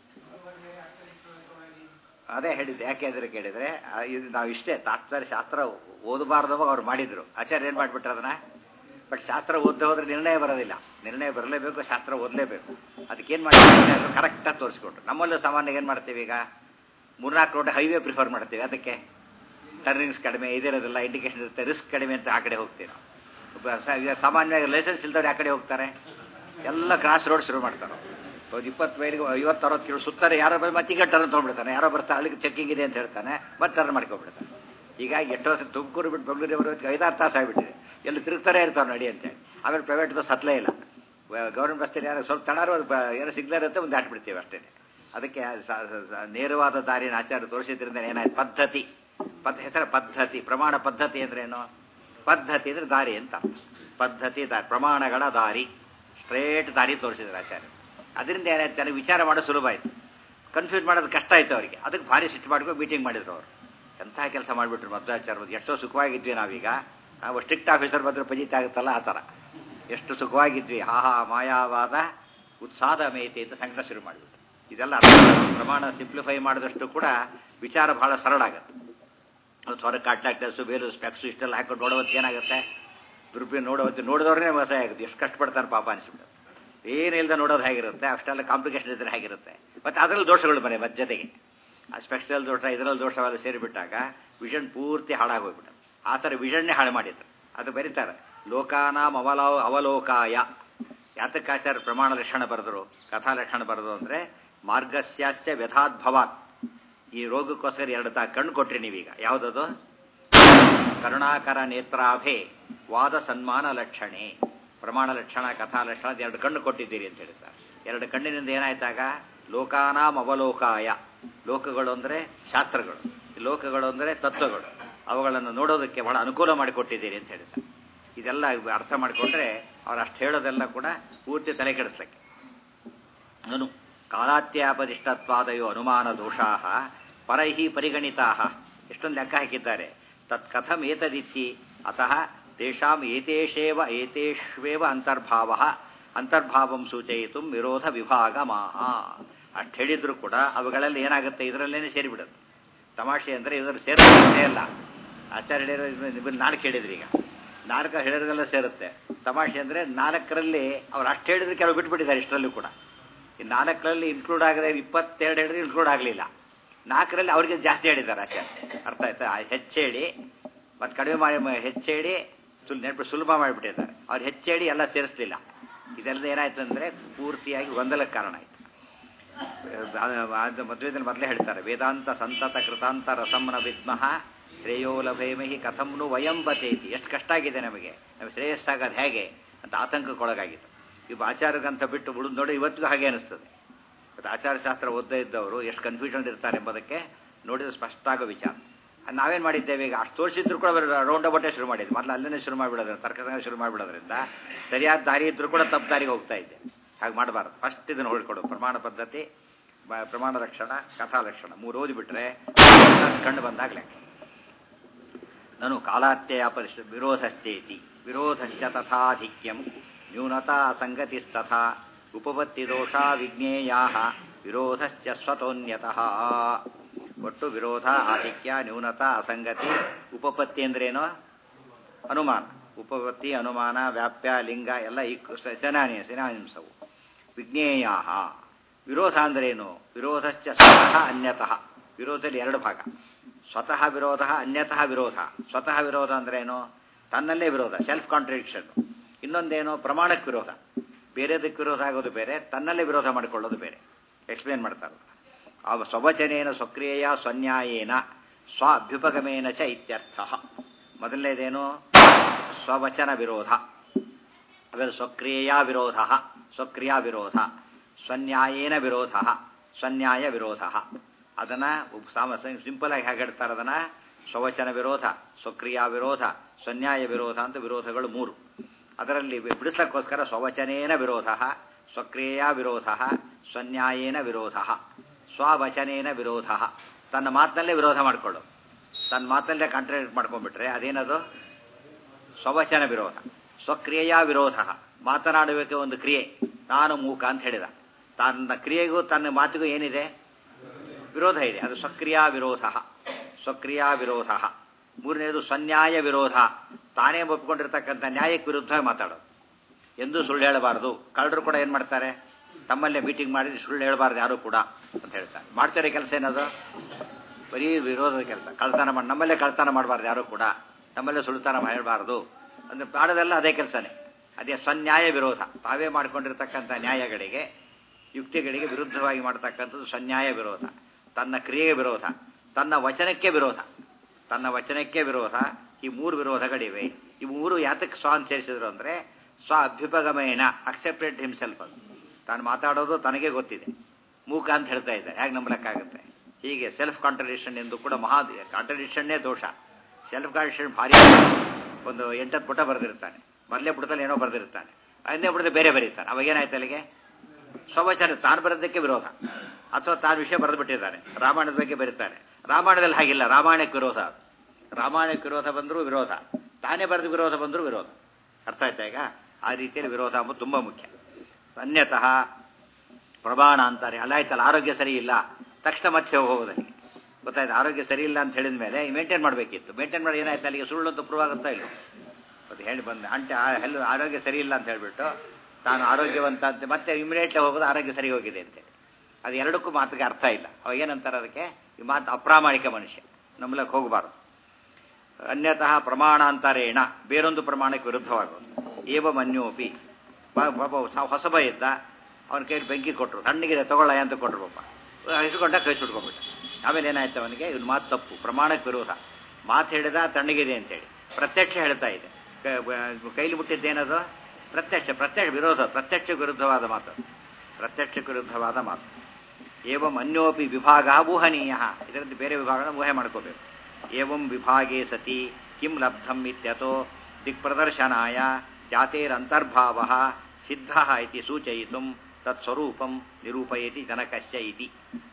ಅದೇ ಹೇಳಿದ್ದೆ ಯಾಕೆ ಅಂದ್ರೆ ಕೇಳಿದ್ರೆ ಇದು ನಾವು ಇಷ್ಟೇ ತಾತ್ಪರ್ಯ ಶಾಸ್ತ್ರ ಓದಬಾರ್ದವ ಅವ್ರು ಮಾಡಿದ್ರು ಆಚಾರ್ಯ ಏನು ಮಾಡಿಬಿಟ್ರೆ ಅದನ್ನ ಬಟ್ ಶಾಸ್ತ್ರ ಓದ್ತಾ ಹೋದ್ರೆ ನಿರ್ಣಯ ಬರೋದಿಲ್ಲ ನಿರ್ಣಯ ಬರಲೇಬೇಕು ಶಾಸ್ತ್ರ ಓದಲೇಬೇಕು ಅದಕ್ಕೇನು ಮಾಡಿದ್ರೆ ಕರೆಕ್ಟಾಗಿ ತೋರಿಸ್ಕೊಟ್ರು ನಮ್ಮಲ್ಲೂ ಸಾಮಾನ್ಯ ಏನು ಮಾಡ್ತೀವಿ ಈಗ ಮೂರ್ನಾಲ್ಕು ರೋಡ್ ಹೈವೇ ಪ್ರಿಫರ್ ಮಾಡ್ತೀವಿ ಅದಕ್ಕೆ ಟರ್ನಿಂಗ್ಸ್ ಕಡಿಮೆ ಇದಿರೋದಿಲ್ಲ ಇಂಡಿಕೇಶನ್ ಇರುತ್ತೆ ರಿಸ್ಕ್ ಕಡಿಮೆ ಅಂತ ಆ ಕಡೆ ಹೋಗ್ತೀವಿ ನಾವು ಸಾಮಾನ್ಯವಾಗಿ ಲೈಸೆನ್ಸ್ ಇಲ್ದವ್ರು ಆ ಕಡೆ ಹೋಗ್ತಾರೆ ಎಲ್ಲ ಕ್ರಾಸ್ ರೋಡ್ ಶುರು ಮಾಡ್ತಾರೆ ಒಂದು ಇಪ್ಪತ್ತು ಮೈಲಿಗೆ ಐವತ್ತು ಅರವತ್ತು ಕಿಲೋ ಸುತ್ತಾರೆ ಯಾರೋ ಬಂದು ಮತ್ತೆ ಈಗ ಟರ್ನ್ ತೊಗೊಂಡ್ಬಿಡ್ತಾನೆ ಯಾರೋ ಬರ್ತಾರೆ ಅಲ್ಲಿಗೆ ಚೆಕ್ಕಿಂಗ್ ಇದೆ ಅಂತ ಹೇಳ್ತಾನೆ ಮತ್ತೆ ಟರ್ನ್ ಮಾಡ್ಕೊಂಡ್ಬಿಡ್ತಾನೆ ಹೀಗಾಗಿ ಎಷ್ಟೋ ವರ್ಷ ತುಮಕೂರು ಬಿಟ್ಟು ಬೆಂಗಳೂರಿಗೆ ಬರೋದಕ್ಕೆ ಐದಾರು ತಾಸು ಆಗಿಬಿಟ್ಟಿದೆ ಎಲ್ಲಿ ತಿರುಗ್ತಾರೆ ಇರ್ತಾರೆ ನಡಿ ಅಂತೇಳಿ ಆಮೇಲೆ ಪ್ರೈವೇಟ್ ಬಸ್ ಹತ್ತಲೇ ಇಲ್ಲ ಗೌರ್ಮೆಂಟ್ ಬಸ್ಸಲ್ಲಿ ಯಾರು ಸ್ವಲ್ಪ ತಡಾರು ಏನೋ ಸಿಗ್ಲೇ ಇರುತ್ತೆ ಒಂದು ದಾಟ್ಬಿಡ್ತೀವಿ ಅಷ್ಟೇ ಅದಕ್ಕೆ ನೇರವಾದ ದಾರಿನ ಆಚಾರ ತೋರಿಸಿದ್ರಿಂದ ಏನಾಯ್ತು ಪದ್ಧತಿ ಪದ್ ಹೆಸರ ಪದ್ಧತಿ ಪ್ರಮಾಣ ಪದ್ಧತಿ ಅಂದ್ರೆ ಏನು ಪದ್ಧತಿ ಅಂದ್ರೆ ದಾರಿ ಅಂತ ಪದ್ಧತಿ ದಾರಿ ಪ್ರಮಾಣಗಳ ದಾರಿ ಸ್ಟ್ರೇಟ್ ದಾರಿ ತೋರಿಸಿದ್ರು ಆಚಾರ್ಯ ಅದರಿಂದ ಏನಾಯ್ತು ನನಗೆ ವಿಚಾರ ಮಾಡೋದು ಸುಲಭ ಆಯಿತು ಕನ್ಫ್ಯೂಸ್ ಮಾಡೋದು ಕಷ್ಟ ಆಯಿತು ಅವರಿಗೆ ಅದಕ್ಕೆ ಭಾರಿ ಸಿಟ್ಟು ಮಾಡ್ಕೊಂಡು ಮೀಟಿಂಗ್ ಮಾಡಿದ್ರು ಅವರು ಎಂಥ ಕೆಲಸ ಮಾಡಿಬಿಟ್ರು ಮಧ್ವಾಚಾರ್ಯ ಎಷ್ಟೋ ಸುಖವಾಗಿದ್ವಿ ನಾವೀಗ ನಾವು ಸ್ಟ್ರಿಕ್ಟ್ ಆಫೀಸರ್ ಬಂದರೆ ಪಜಿತ ಆಗುತ್ತಲ್ಲ ಆ ಥರ ಎಷ್ಟು ಸುಖವಾಗಿದ್ವಿ ಆಹಾ ಮಾಯಾವಾದ ಉತ್ಸಾಹದ ಮೇತಿ ಅಂತ ಸಂಕಟ ಶುರು ಮಾಡಿಬಿಟ್ಟು ಇದೆಲ್ಲ ಪ್ರಮಾಣ ಸಿಂಪ್ಲಿಫೈ ಮಾಡಿದಷ್ಟು ಕೂಡ ವಿಚಾರ ಬಹಳ ಸರಳ ಆಗುತ್ತೆ ಹೊರ ಕಾಂಟ್ರಾಕ್ಟರ್ಸು ಬೇರೆ ಸ್ಪೆಕ್ಸು ಇಷ್ಟೆಲ್ಲ ಹಾಕೊಂಡು ನೋಡೋವತ್ತು ಏನಾಗುತ್ತೆ ದುರುಪಯೋಗ ನೋಡೋವತ್ತು ನೋಡಿದವ್ರನ್ನೇ ಮೋಸ ಆಗುತ್ತೆ ಎಷ್ಟು ಕಷ್ಟಪಡ್ತಾರೆ ಪಾಪ ಅನಿಸ್ಬಿಟ್ಟು ಏನಿಲ್ಲದೆ ನೋಡೋದು ಹೇಗಿರುತ್ತೆ ಅಷ್ಟೆಲ್ಲ ಕಾಂಪ್ಲಿಕೇಶನ್ ಇದ್ರೆ ಹೇಗಿರುತ್ತೆ ಮತ್ತು ಅದರಲ್ಲಿ ದೋಷಗಳು ಬರೀ ಮತ್ತೆ ಜೊತೆಗೆ ಆ ಸ್ಪೆಕ್ಸಲ್ಲಿ ದೋಷ ಇದರಲ್ಲಿ ದೋಷವೆಲ್ಲ ಸೇರಿಬಿಟ್ಟಾಗ ವಿಷನ್ ಪೂರ್ತಿ ಹಾಳಾಗೋಗ್ಬಿಟ್ಟು ಆ ಥರ ವಿಷನ್ನೇ ಹಾಳು ಮಾಡಿದ್ರು ಅದು ಬರೀತಾರೆ ಲೋಕಾನಾಂ ಅವಲೋ ಅವಲೋಕಾಯ ಯಾತಕ್ಕಾಚಾರ ಪ್ರಮಾಣ ಲಕ್ಷಣ ಬರೆದರು ಕಥಾ ಲಕ್ಷಣ ಬರೆದು ಅಂದರೆ ಮಾರ್ಗಸ್ಯಾಸ್ಯ ವ್ಯಥಾದ್ಭವಾತ್ ಈ ರೋಗಕ್ಕೋಸ್ಕರ ಎರಡು ತಾ ಕಣ್ಣು ಕೊಟ್ರಿ ನೀವೀಗ ಯಾವುದದು ಕರುಣಾಕರ ನೇತ್ರಾಭೆ ವಾದ ಸನ್ಮಾನ ಲಕ್ಷಣೆ ಪ್ರಮಾಣ ಲಕ್ಷಣ ಕಥಾ ಲಕ್ಷಣ ಎರಡು ಕಣ್ಣು ಕೊಟ್ಟಿದ್ದೀರಿ ಅಂತ ಹೇಳ್ತಾರೆ ಎರಡು ಕಣ್ಣಿನಿಂದ ಏನಾಯ್ತಾಗ ಲೋಕಾನಾಂ ಅವಲೋಕಾಯ ಲೋಕಗಳು ಅಂದರೆ ಶಾಸ್ತ್ರಗಳು ಲೋಕಗಳು ಅಂದರೆ ತತ್ವಗಳು ಅವುಗಳನ್ನು ನೋಡೋದಕ್ಕೆ ಬಹಳ ಅನುಕೂಲ ಮಾಡಿಕೊಟ್ಟಿದ್ದೀರಿ ಅಂತ ಹೇಳ್ತಾರೆ ಇದೆಲ್ಲ ಅರ್ಥ ಮಾಡಿಕೊಂಡ್ರೆ ಅವ್ರು ಅಷ್ಟು ಹೇಳೋದೆಲ್ಲ ಕೂಡ ಪೂರ್ತಿ ತಲೆ ಕೆಡಿಸ್ಲಿಕ್ಕೆ ಅನು ಕಾಲಾತ್ಯಾಪದಿಷ್ಟತ್ವಾದಯೋ ಅನುಮಾನ ದೋಷಾ ಪರೈಹಿ ಪರಿಗಣಿತಾ ಎಷ್ಟೊಂದು ಲೆಕ್ಕ ಹಾಕಿದ್ದಾರೆ ತತ್ ಕಥಂ ಏತದಿತ್ತಿ ಅತಃ ತೇಷಾಂ ಏತೇಷೇವ ಏತೇಷ್ವೇವ ಅಂತರ್ಭಾವ ಅಂತರ್ಭಾವಂ ಸೂಚಯಿತು ವಿರೋಧ ವಿಭಾಗ ಮಾಹ ಅಷ್ಟು ಹೇಳಿದ್ರು ಕೂಡ ಅವುಗಳಲ್ಲಿ ಏನಾಗುತ್ತೆ ಇದರಲ್ಲೇನೆ ಸೇರಿಬಿಡುತ್ತೆ ತಮಾಷೆ ಅಂದರೆ ಇದರ ಸೇರೋದೇ ಅಲ್ಲ ಆಚಾರ್ಯ ಹೇಳಿರೋ ನಾಲ್ಕು ಹೇಳಿದ್ರಿ ಈಗ ನಾಲ್ಕು ಹೇಳಿದ್ರೆಲ್ಲ ಸೇರುತ್ತೆ ತಮಾಷೆ ಅಂದರೆ ನಾಲ್ಕರಲ್ಲಿ ಅವ್ರು ಅಷ್ಟು ಹೇಳಿದ್ರೆ ಕೆಲವು ಬಿಟ್ಬಿಟ್ಟಿದ್ದಾರೆ ಇಷ್ಟರಲ್ಲೂ ಕೂಡ ಈ ನಾಲ್ಕರಲ್ಲಿ ಇನ್ಕ್ಲೂಡ್ ಆಗದೆ ಇಪ್ಪತ್ತೆರಡು ಹೇಳಿದ್ರೆ ಇನ್ಕ್ಲೂಡ್ ಆಗಲಿಲ್ಲ ನಾಲ್ಕರಲ್ಲಿ ಅವ್ರಿಗೆ ಜಾಸ್ತಿ ಹೇಳಿದ್ದಾರೆ ಆಚಾರ್ಯ ಅರ್ಥ ಆಯ್ತಾ ಹೆಚ್ಚೇಳಿ ಮತ್ತು ಕಡಿಮೆ ಮಾಡಿ ಹೆಚ್ಚೇಳಿ ಸುಲ್ ನೆನಪು ಸುಲಭ ಮಾಡಿಬಿಟ್ಟಿದ್ದಾರೆ ಅವ್ರು ಹೆಚ್ಚೇಳಿ ಎಲ್ಲ ಸೇರಿಸಲಿಲ್ಲ ಇದೆಲ್ಲ ಏನಾಯ್ತು ಅಂದರೆ ಪೂರ್ತಿಯಾಗಿ ಗೊಂದಲಕ್ಕೆ ಕಾರಣ ಆಯಿತು ಮದುವೆದಲ್ಲಿ ಮೊದಲೇ ಹೇಳ್ತಾರೆ ವೇದಾಂತ ಸಂತತ ಕೃತಾಂತ ರಸಂನ ವಿದ್ಮಃ ಶ್ರೇಯೋ ಲಭೇಮಹಿ ಕಥಂನು ವಯಂ ಬತೇತಿ ಎಷ್ಟು ಕಷ್ಟ ಆಗಿದೆ ನಮಗೆ ನಮಗೆ ಶ್ರೇಯಸ್ಸಾಗೋದು ಹೇಗೆ ಅಂತ ಆತಂಕಕ್ಕೊಳಗಾಗಿತ್ತು ಇವು ಆಚಾರಕ್ಕಂತ ಬಿಟ್ಟು ಬಿಡುದು ನೋಡಿ ಇವತ್ತಿಗೂ ಹಾಗೆ ಅನಿಸ್ತದೆ ಮತ್ತು ಆಚಾರಶಾಸ್ತ್ರ ಓದ್ದೇ ಇದ್ದವರು ಎಷ್ಟು ಕನ್ಫ್ಯೂಷನ್ ಇರ್ತಾರೆ ಎಂಬುದಕ್ಕೆ ನೋಡಿದ್ರೆ ಸ್ಪಷ್ಟ ಆಗೋ ವಿಚಾರ ಅದ್ ನಾವೇನ್ ಮಾಡಿದ್ದೇವೆ ಈಗ ಅಷ್ಟು ತೋರಿಸಿದ್ರು ಕೂಡ ರೌಂಡ್ ಅಬೌಟೇ ಶುರು ಮಾಡಿದ್ವಿ ಮೊದಲು ಅಲ್ಲೇ ಶುರು ಮಾಡಿಬಿಡೋದ್ರಿಂದ ತರ್ಕಸಂಗ ಶುರು ಮಾಡಿಬಿಡೋದ್ರಿಂದ ಸರಿಯಾದ ದಾರಿ ಇದ್ರೂ ಕೂಡ ತಪ್ಪು ದಾರಿಗೆ ಹೋಗ್ತಾ ಇದ್ದೆ ಹಾಗೆ ಮಾಡಬಾರ್ದು ಫಸ್ಟ್ ಇದನ್ನು ಹೊಳ್ಕೊಡು ಪ್ರಮಾಣ ಪದ್ಧತಿ ಬ- ಪ್ರಮಾಣ ಲಕ್ಷಣ ಕಥಾ ಲಕ್ಷಣ ಮೂರು ಓದಿಬಿಟ್ರೆ ಕಂಡು ಬಂದಾಗಲೇ ನನು ಕಾಲಾತ್ಯಯಾಪರಿಷ್ಟ ವಿರೋಧಶ್ಚೇತಿ ವಿರೋಧಶ್ಚ ತಥಾಧಿಕ್ಯಂ ನ್ಯೂನತಾ ಸಂಗತಿಸ್ತಥಾ ಉಪಪತ್ತಿ ದೋಷಾ ವಿಜ್ಞೇಯಾ ವಿರೋಧಶ್ಚ ಸ್ವತೋನ್ಯತಃ ಒಟ್ಟು ವಿರೋಧ ಆಧಿಕ್ಯ ನ್ಯೂನತಾ ಅಸಂಗತಿ ಉಪಪತ್ತಿ ಅಂದ್ರೇನು ಅನುಮಾನ ಉಪಪತ್ತಿ ಅನುಮಾನ ವ್ಯಾಪ್ಯ ಲಿಂಗ ಎಲ್ಲ ಈ ಸೇನಾನಿ ಸೇನಾನಿಂಸವು ವಿಜ್ಞೇಯ ವಿರೋಧ ಅಂದ್ರೇನು ವಿರೋಧಶ್ಚ ಸ್ವತಃ ಅನ್ಯತಃ ವಿರೋಧದಲ್ಲಿ ಎರಡು ಭಾಗ ಸ್ವತಃ ವಿರೋಧ ಅನ್ಯತಃ ವಿರೋಧ ಸ್ವತಃ ವಿರೋಧ ಅಂದ್ರೇನು ತನ್ನಲ್ಲೇ ವಿರೋಧ ಸೆಲ್ಫ್ ಕಾಂಟ್ರಡಿಕ್ಷನ್ ಇನ್ನೊಂದೇನು ಪ್ರಮಾಣಕ್ಕೆ ವಿರೋಧ ಬೇರೆದಕ್ಕೆ ವಿರೋಧ ಆಗೋದು ಬೇರೆ ತನ್ನಲ್ಲೇ ವಿರೋಧ ಮಾಡಿಕೊಳ್ಳೋದು ಬೇರೆ ಎಕ್ಸ್ಪ್ಲೇನ್ ಮಾಡ್ತಾರೆ ಅವ ಸ್ವವಚನೇನ ಸ್ವಕ್ರಿಯೆಯ ಸ್ವನ್ಯಾಯೇನ ಸ್ವ ಅಭ್ಯುಪಗಮೇನ ಚ ಇತ್ಯರ್ಥ ಮೊದಲನೇದೇನು ಸ್ವವಚನ ವಿರೋಧ ಆಮೇಲೆ ಸ್ವಕ್ರಿಯೆಯ ವಿರೋಧ ಸ್ವಕ್ರಿಯಾ ವಿರೋಧ ಸ್ವನ್ಯಾಯೇನ ವಿರೋಧ ಸ್ವನ್ಯಾಯ ವಿರೋಧ ಅದನ್ನ ಸಾಮ ಸಿಂಪಲ್ ಆಗಿ ಹೇಗೆ ಹೇಳ್ತಾರೆ ಅದನ್ನ ಸ್ವವಚನ ವಿರೋಧ ಸ್ವಕ್ರಿಯಾ ವಿರೋಧ ಸ್ವನ್ಯಾಯ ವಿರೋಧ ಅಂತ ವಿರೋಧಗಳು ಮೂರು ಅದರಲ್ಲಿ ಬಿಡಿಸ್ಲಕ್ಕೋಸ್ಕರ ಸ್ವವಚನೇನ ವಿರೋಧ ಸ್ವಕ್ರಿಯೆಯ ವಿರೋಧ ಸ್ವನ್ಯಾಯೇನ ವಿರೋಧ ಸ್ವವಚನೇನ ವಿರೋಧ ತನ್ನ ಮಾತಿನಲ್ಲೇ ವಿರೋಧ ಮಾಡಿಕೊಳ್ಳು ತನ್ನ ಮಾತಲ್ಲೇ ಕಾಂಟ್ರಾಕ್ಟ್ ಮಾಡ್ಕೊಂಡ್ಬಿಟ್ರೆ ಅದೇನದು ಸ್ವವಚನ ವಿರೋಧ ಸ್ವಕ್ರಿಯೆಯ ವಿರೋಧ ಮಾತನಾಡುವಿಕೆ ಒಂದು ಕ್ರಿಯೆ ನಾನು ಮೂಕ ಅಂತ ಹೇಳಿದ ತನ್ನ ಕ್ರಿಯೆಗೂ ತನ್ನ ಮಾತಿಗೂ ಏನಿದೆ ವಿರೋಧ ಇದೆ ಅದು ಸ್ವಕ್ರಿಯಾ ವಿರೋಧ ಸ್ವಕ್ರಿಯಾ ವಿರೋಧ ಮೂರನೇದು ಸ್ವನ್ಯಾಯ ವಿರೋಧ ತಾನೇ ಒಪ್ಪಿಕೊಂಡಿರ್ತಕ್ಕಂಥ ನ್ಯಾಯಕ್ಕೆ ವಿರುದ್ಧ ಮಾತಾಡೋದು ಎಂದೂ ಸುಳ್ಳು ಹೇಳಬಾರದು ಕಳ್ಳರು ಕೂಡ ಏನು ಮಾಡ್ತಾರೆ ತಮ್ಮಲ್ಲೇ ಮೀಟಿಂಗ್ ಮಾಡಿದ್ರೆ ಸುಳ್ಳು ಹೇಳಬಾರ್ದು ಯಾರು ಕೂಡ ಅಂತ ಹೇಳ್ತಾರೆ ಮಾಡ್ತಾರೆ ಕೆಲಸ ಏನದು ಬರೀ ವಿರೋಧದ ಕೆಲಸ ಕಳ್ತನ ಮಾಡಿ ನಮ್ಮಲ್ಲೇ ಕಳ್ತನ ಮಾಡಬಾರ್ದು ಯಾರು ಕೂಡ ನಮ್ಮಲ್ಲೇ ಸುಳ್ಳುತನ ಹೇಳಬಾರ್ದು ಅಂದ್ರೆ ಮಾಡೋದೆಲ್ಲ ಅದೇ ಕೆಲಸನೇ ಅದೇ ಸ್ವನ್ಯಾಯ ವಿರೋಧ ತಾವೇ ಮಾಡಿಕೊಂಡಿರ್ತಕ್ಕಂಥ ನ್ಯಾಯಗಳಿಗೆ ಯುಕ್ತಿಗಳಿಗೆ ವಿರುದ್ಧವಾಗಿ ಮಾಡತಕ್ಕಂಥದ್ದು ಸ್ವನ್ಯಾಯ ವಿರೋಧ ತನ್ನ ಕ್ರಿಯೆಗೆ ವಿರೋಧ ತನ್ನ ವಚನಕ್ಕೆ ವಿರೋಧ ತನ್ನ ವಚನಕ್ಕೆ ವಿರೋಧ ಈ ಮೂರು ವಿರೋಧಗಳಿವೆ ಈ ಮೂರು ಯಾತಕ್ಕೆ ಸ್ವ ಅಂತ ಸೇರಿಸಿದ್ರು ಅಂದ್ರೆ ಸ್ವ ಅಭ್ಯುಪಗಮೇನ ಅಕ್ಸೆಪ್ಟೆಡ್ ಹಿಮ್ಸೆಲ್ಫ್ ಅದು ತಾನು ಮಾತಾಡೋದು ತನಗೆ ಗೊತ್ತಿದೆ ಮೂಕ ಅಂತ ಹೇಳ್ತಾ ಇದ್ದಾರೆ ಹೇಗೆ ನಂಬಲಕ್ಕಾಗುತ್ತೆ ಹೀಗೆ ಸೆಲ್ಫ್ ಕಾಂಟ್ರಡಿಕ್ಷನ್ ಎಂದು ಕೂಡ ಮಹಾ ಕಾಂಟ್ರಡಿಕ್ಷನ್ನೇ ದೋಷ ಸೆಲ್ಫ್ ಕಾಂಟ್ರಡಿಕ್ಷನ್ ಭಾರಿ ಒಂದು ಎಂಟತ್ತು ಪುಟ ಬರೆದಿರ್ತಾನೆ ಮೊದಲೇ ಪುಟದಲ್ಲಿ ಏನೋ ಬರೆದಿರ್ತಾನೆ ಐದನೇ ಪುಟದಲ್ಲಿ ಬೇರೆ ಬರೀತಾನೆ ಅವಾಗ ಏನಾಯ್ತು ಅಲ್ಲಿಗೆ ಸ್ವವಚನ ತಾನು ಬರೋದಕ್ಕೆ ವಿರೋಧ ಅಥವಾ ತಾನು ವಿಷಯ ಬರೆದು ಬಿಟ್ಟಿದ್ದಾನೆ ರಾಮಾಯಣದ ಬಗ್ಗೆ ಬರೀತಾನೆ ರಾಮಾಯಣದಲ್ಲಿ ಹಾಗಿಲ್ಲ ರಾಮಾಯಣಕ್ಕೆ ವಿರೋಧ ಅದು. ರಾಮಾಯಣಕ್ಕೆ ವಿರೋಧ ಬಂದರೂ ವಿರೋಧ ತಾನೇ ಬರೆದ ವಿರೋಧ ಬಂದರೂ ವಿರೋಧ ಅರ್ಥ ಆಯ್ತಾ ಈಗ ಆ ರೀತಿಯಲ್ಲಿ ವಿರೋಧ ಅಂಬುದು ತುಂಬ ಮುಖ್ಯ ಅನ್ಯತಃ ಪ್ರಮಾಣ ಅಂತಾರೆ ಅಲ್ಲ ಆಯ್ತಲ್ಲ ಆರೋಗ್ಯ ಸರಿ ಇಲ್ಲ ತಕ್ಷಣ ಮತ್ತೆ ಹೋಗೋದಕ್ಕೆ ಗೊತ್ತಾಯ್ತು ಆರೋಗ್ಯ ಸರಿ ಇಲ್ಲ ಅಂತ ಹೇಳಿದ ಮೇಲೆ ಮೇಂಟೈನ್ ಮಾಡಬೇಕಿತ್ತು ಮೇಂಟೈನ್ ಮಾಡಿ ಏನಾಯ್ತು ಅಲ್ಲಿಗೆ ಸುಳ್ಳು ಅಂತ ಪ್ರೂವ್ ಆಗುತ್ತಾ ಇಲ್ಲ ಅದು ಹೇಳಿ ಬಂದ ಅಂಟೆ ಹೆಲ್ಲು ಆರೋಗ್ಯ ಸರಿ ಇಲ್ಲ ಅಂತ ಹೇಳ್ಬಿಟ್ಟು ತಾನು ಆರೋಗ್ಯವಂತ ಅಂತ ಮತ್ತೆ ಇಮಿಡಿಯೇಟ್ಲಿ ಹೋಗೋದು ಆರೋಗ್ಯ ಸರಿ ಹೋಗಿದೆ ಅಂತೇಳಿ ಅದು ಎರಡಕ್ಕೂ ಮಾತಿಗೆ ಅರ್ಥ ಇಲ್ಲ ಅವಾಗ ಏನಂತಾರೆ ಅದಕ್ಕೆ ಈ ಮಾತು ಅಪ್ರಾಮಾಣಿಕ ಮನುಷ್ಯ ನಂಬಲಕ್ಕೆ ಹೋಗಬಾರ್ದು ಅನ್ಯತಃ ಪ್ರಮಾಣಾಂತರೇಣ ಬೇರೊಂದು ಪ್ರಮಾಣಕ್ಕೆ ವಿರುದ್ಧವಾಗೋದು ಏವ ಮನ್ಯೋಪಿ ಪಾಪ ಹೊಸಬ ಇದ್ದ ಅವನ ಕೈಯಲ್ಲಿ ಬೆಂಕಿ ಕೊಟ್ಟರು ತಣ್ಣಗಿದೆ ತಗೊಳ್ಳ ಅಂತ ಕೊಟ್ಟರು ಪಾಪ ಹಸಿಕೊಂಡ ಕೈ ಸುಟ್ಕೊಂಡ್ಬಿಟ್ಟ ಆಮೇಲೆ ಏನಾಯ್ತು ಅವನಿಗೆ ಇವ್ನು ಮಾತು ತಪ್ಪು ಪ್ರಮಾಣಕ್ಕೆ ವಿರೋಧ ಮಾತು ಹೇಳಿದ ತಣ್ಣಗಿದೆ ಅಂತೇಳಿ ಪ್ರತ್ಯಕ್ಷ ಹೇಳ್ತಾ ಇದೆ ಕ- ಬ- ಕೈಲಿ ಮುಟ್ಟಿದ್ದೇನದು ಪ್ರತ್ಯಕ್ಷ ಪ್ರತ್ಯಕ್ಷ ವಿರೋಧ ಪ್ರತ್ಯಕ್ಷ ವಿರುದ್ಧವಾದ ಮಾತು ಪ್ರತ್ಯಕ್ಷ ವಿರುದ್ಧವಾದ ಮಾತು ಏವಂ ಅನ್ಯೋಪಿ ವಿಭಾಗ ಊಹನೀಯ ಇದರಲ್ಲಿ ಬೇರೆ ವಿಭಾಗನ ಊಹೆ ಮಾಡ್ಕೋಬೇಕು ಏವಂ ವಿಭಾಗೇ ಸತಿ ಕಿಂ ಲಬ್ಧಂ ಇತ್ಯತೋ ದಿಕ್ಪ್ರದರ್ಶನಾಯ ಜಾತೇರಂತರ್ಭಾವ ಸಿದ್ಧ ಇತಿ ಸೂಚಯಿತು ತತ್ಸ್ವರೂಪಂ ನಿರೂಪಯತಿ ಜನಕಸ್ಯ ಇತಿ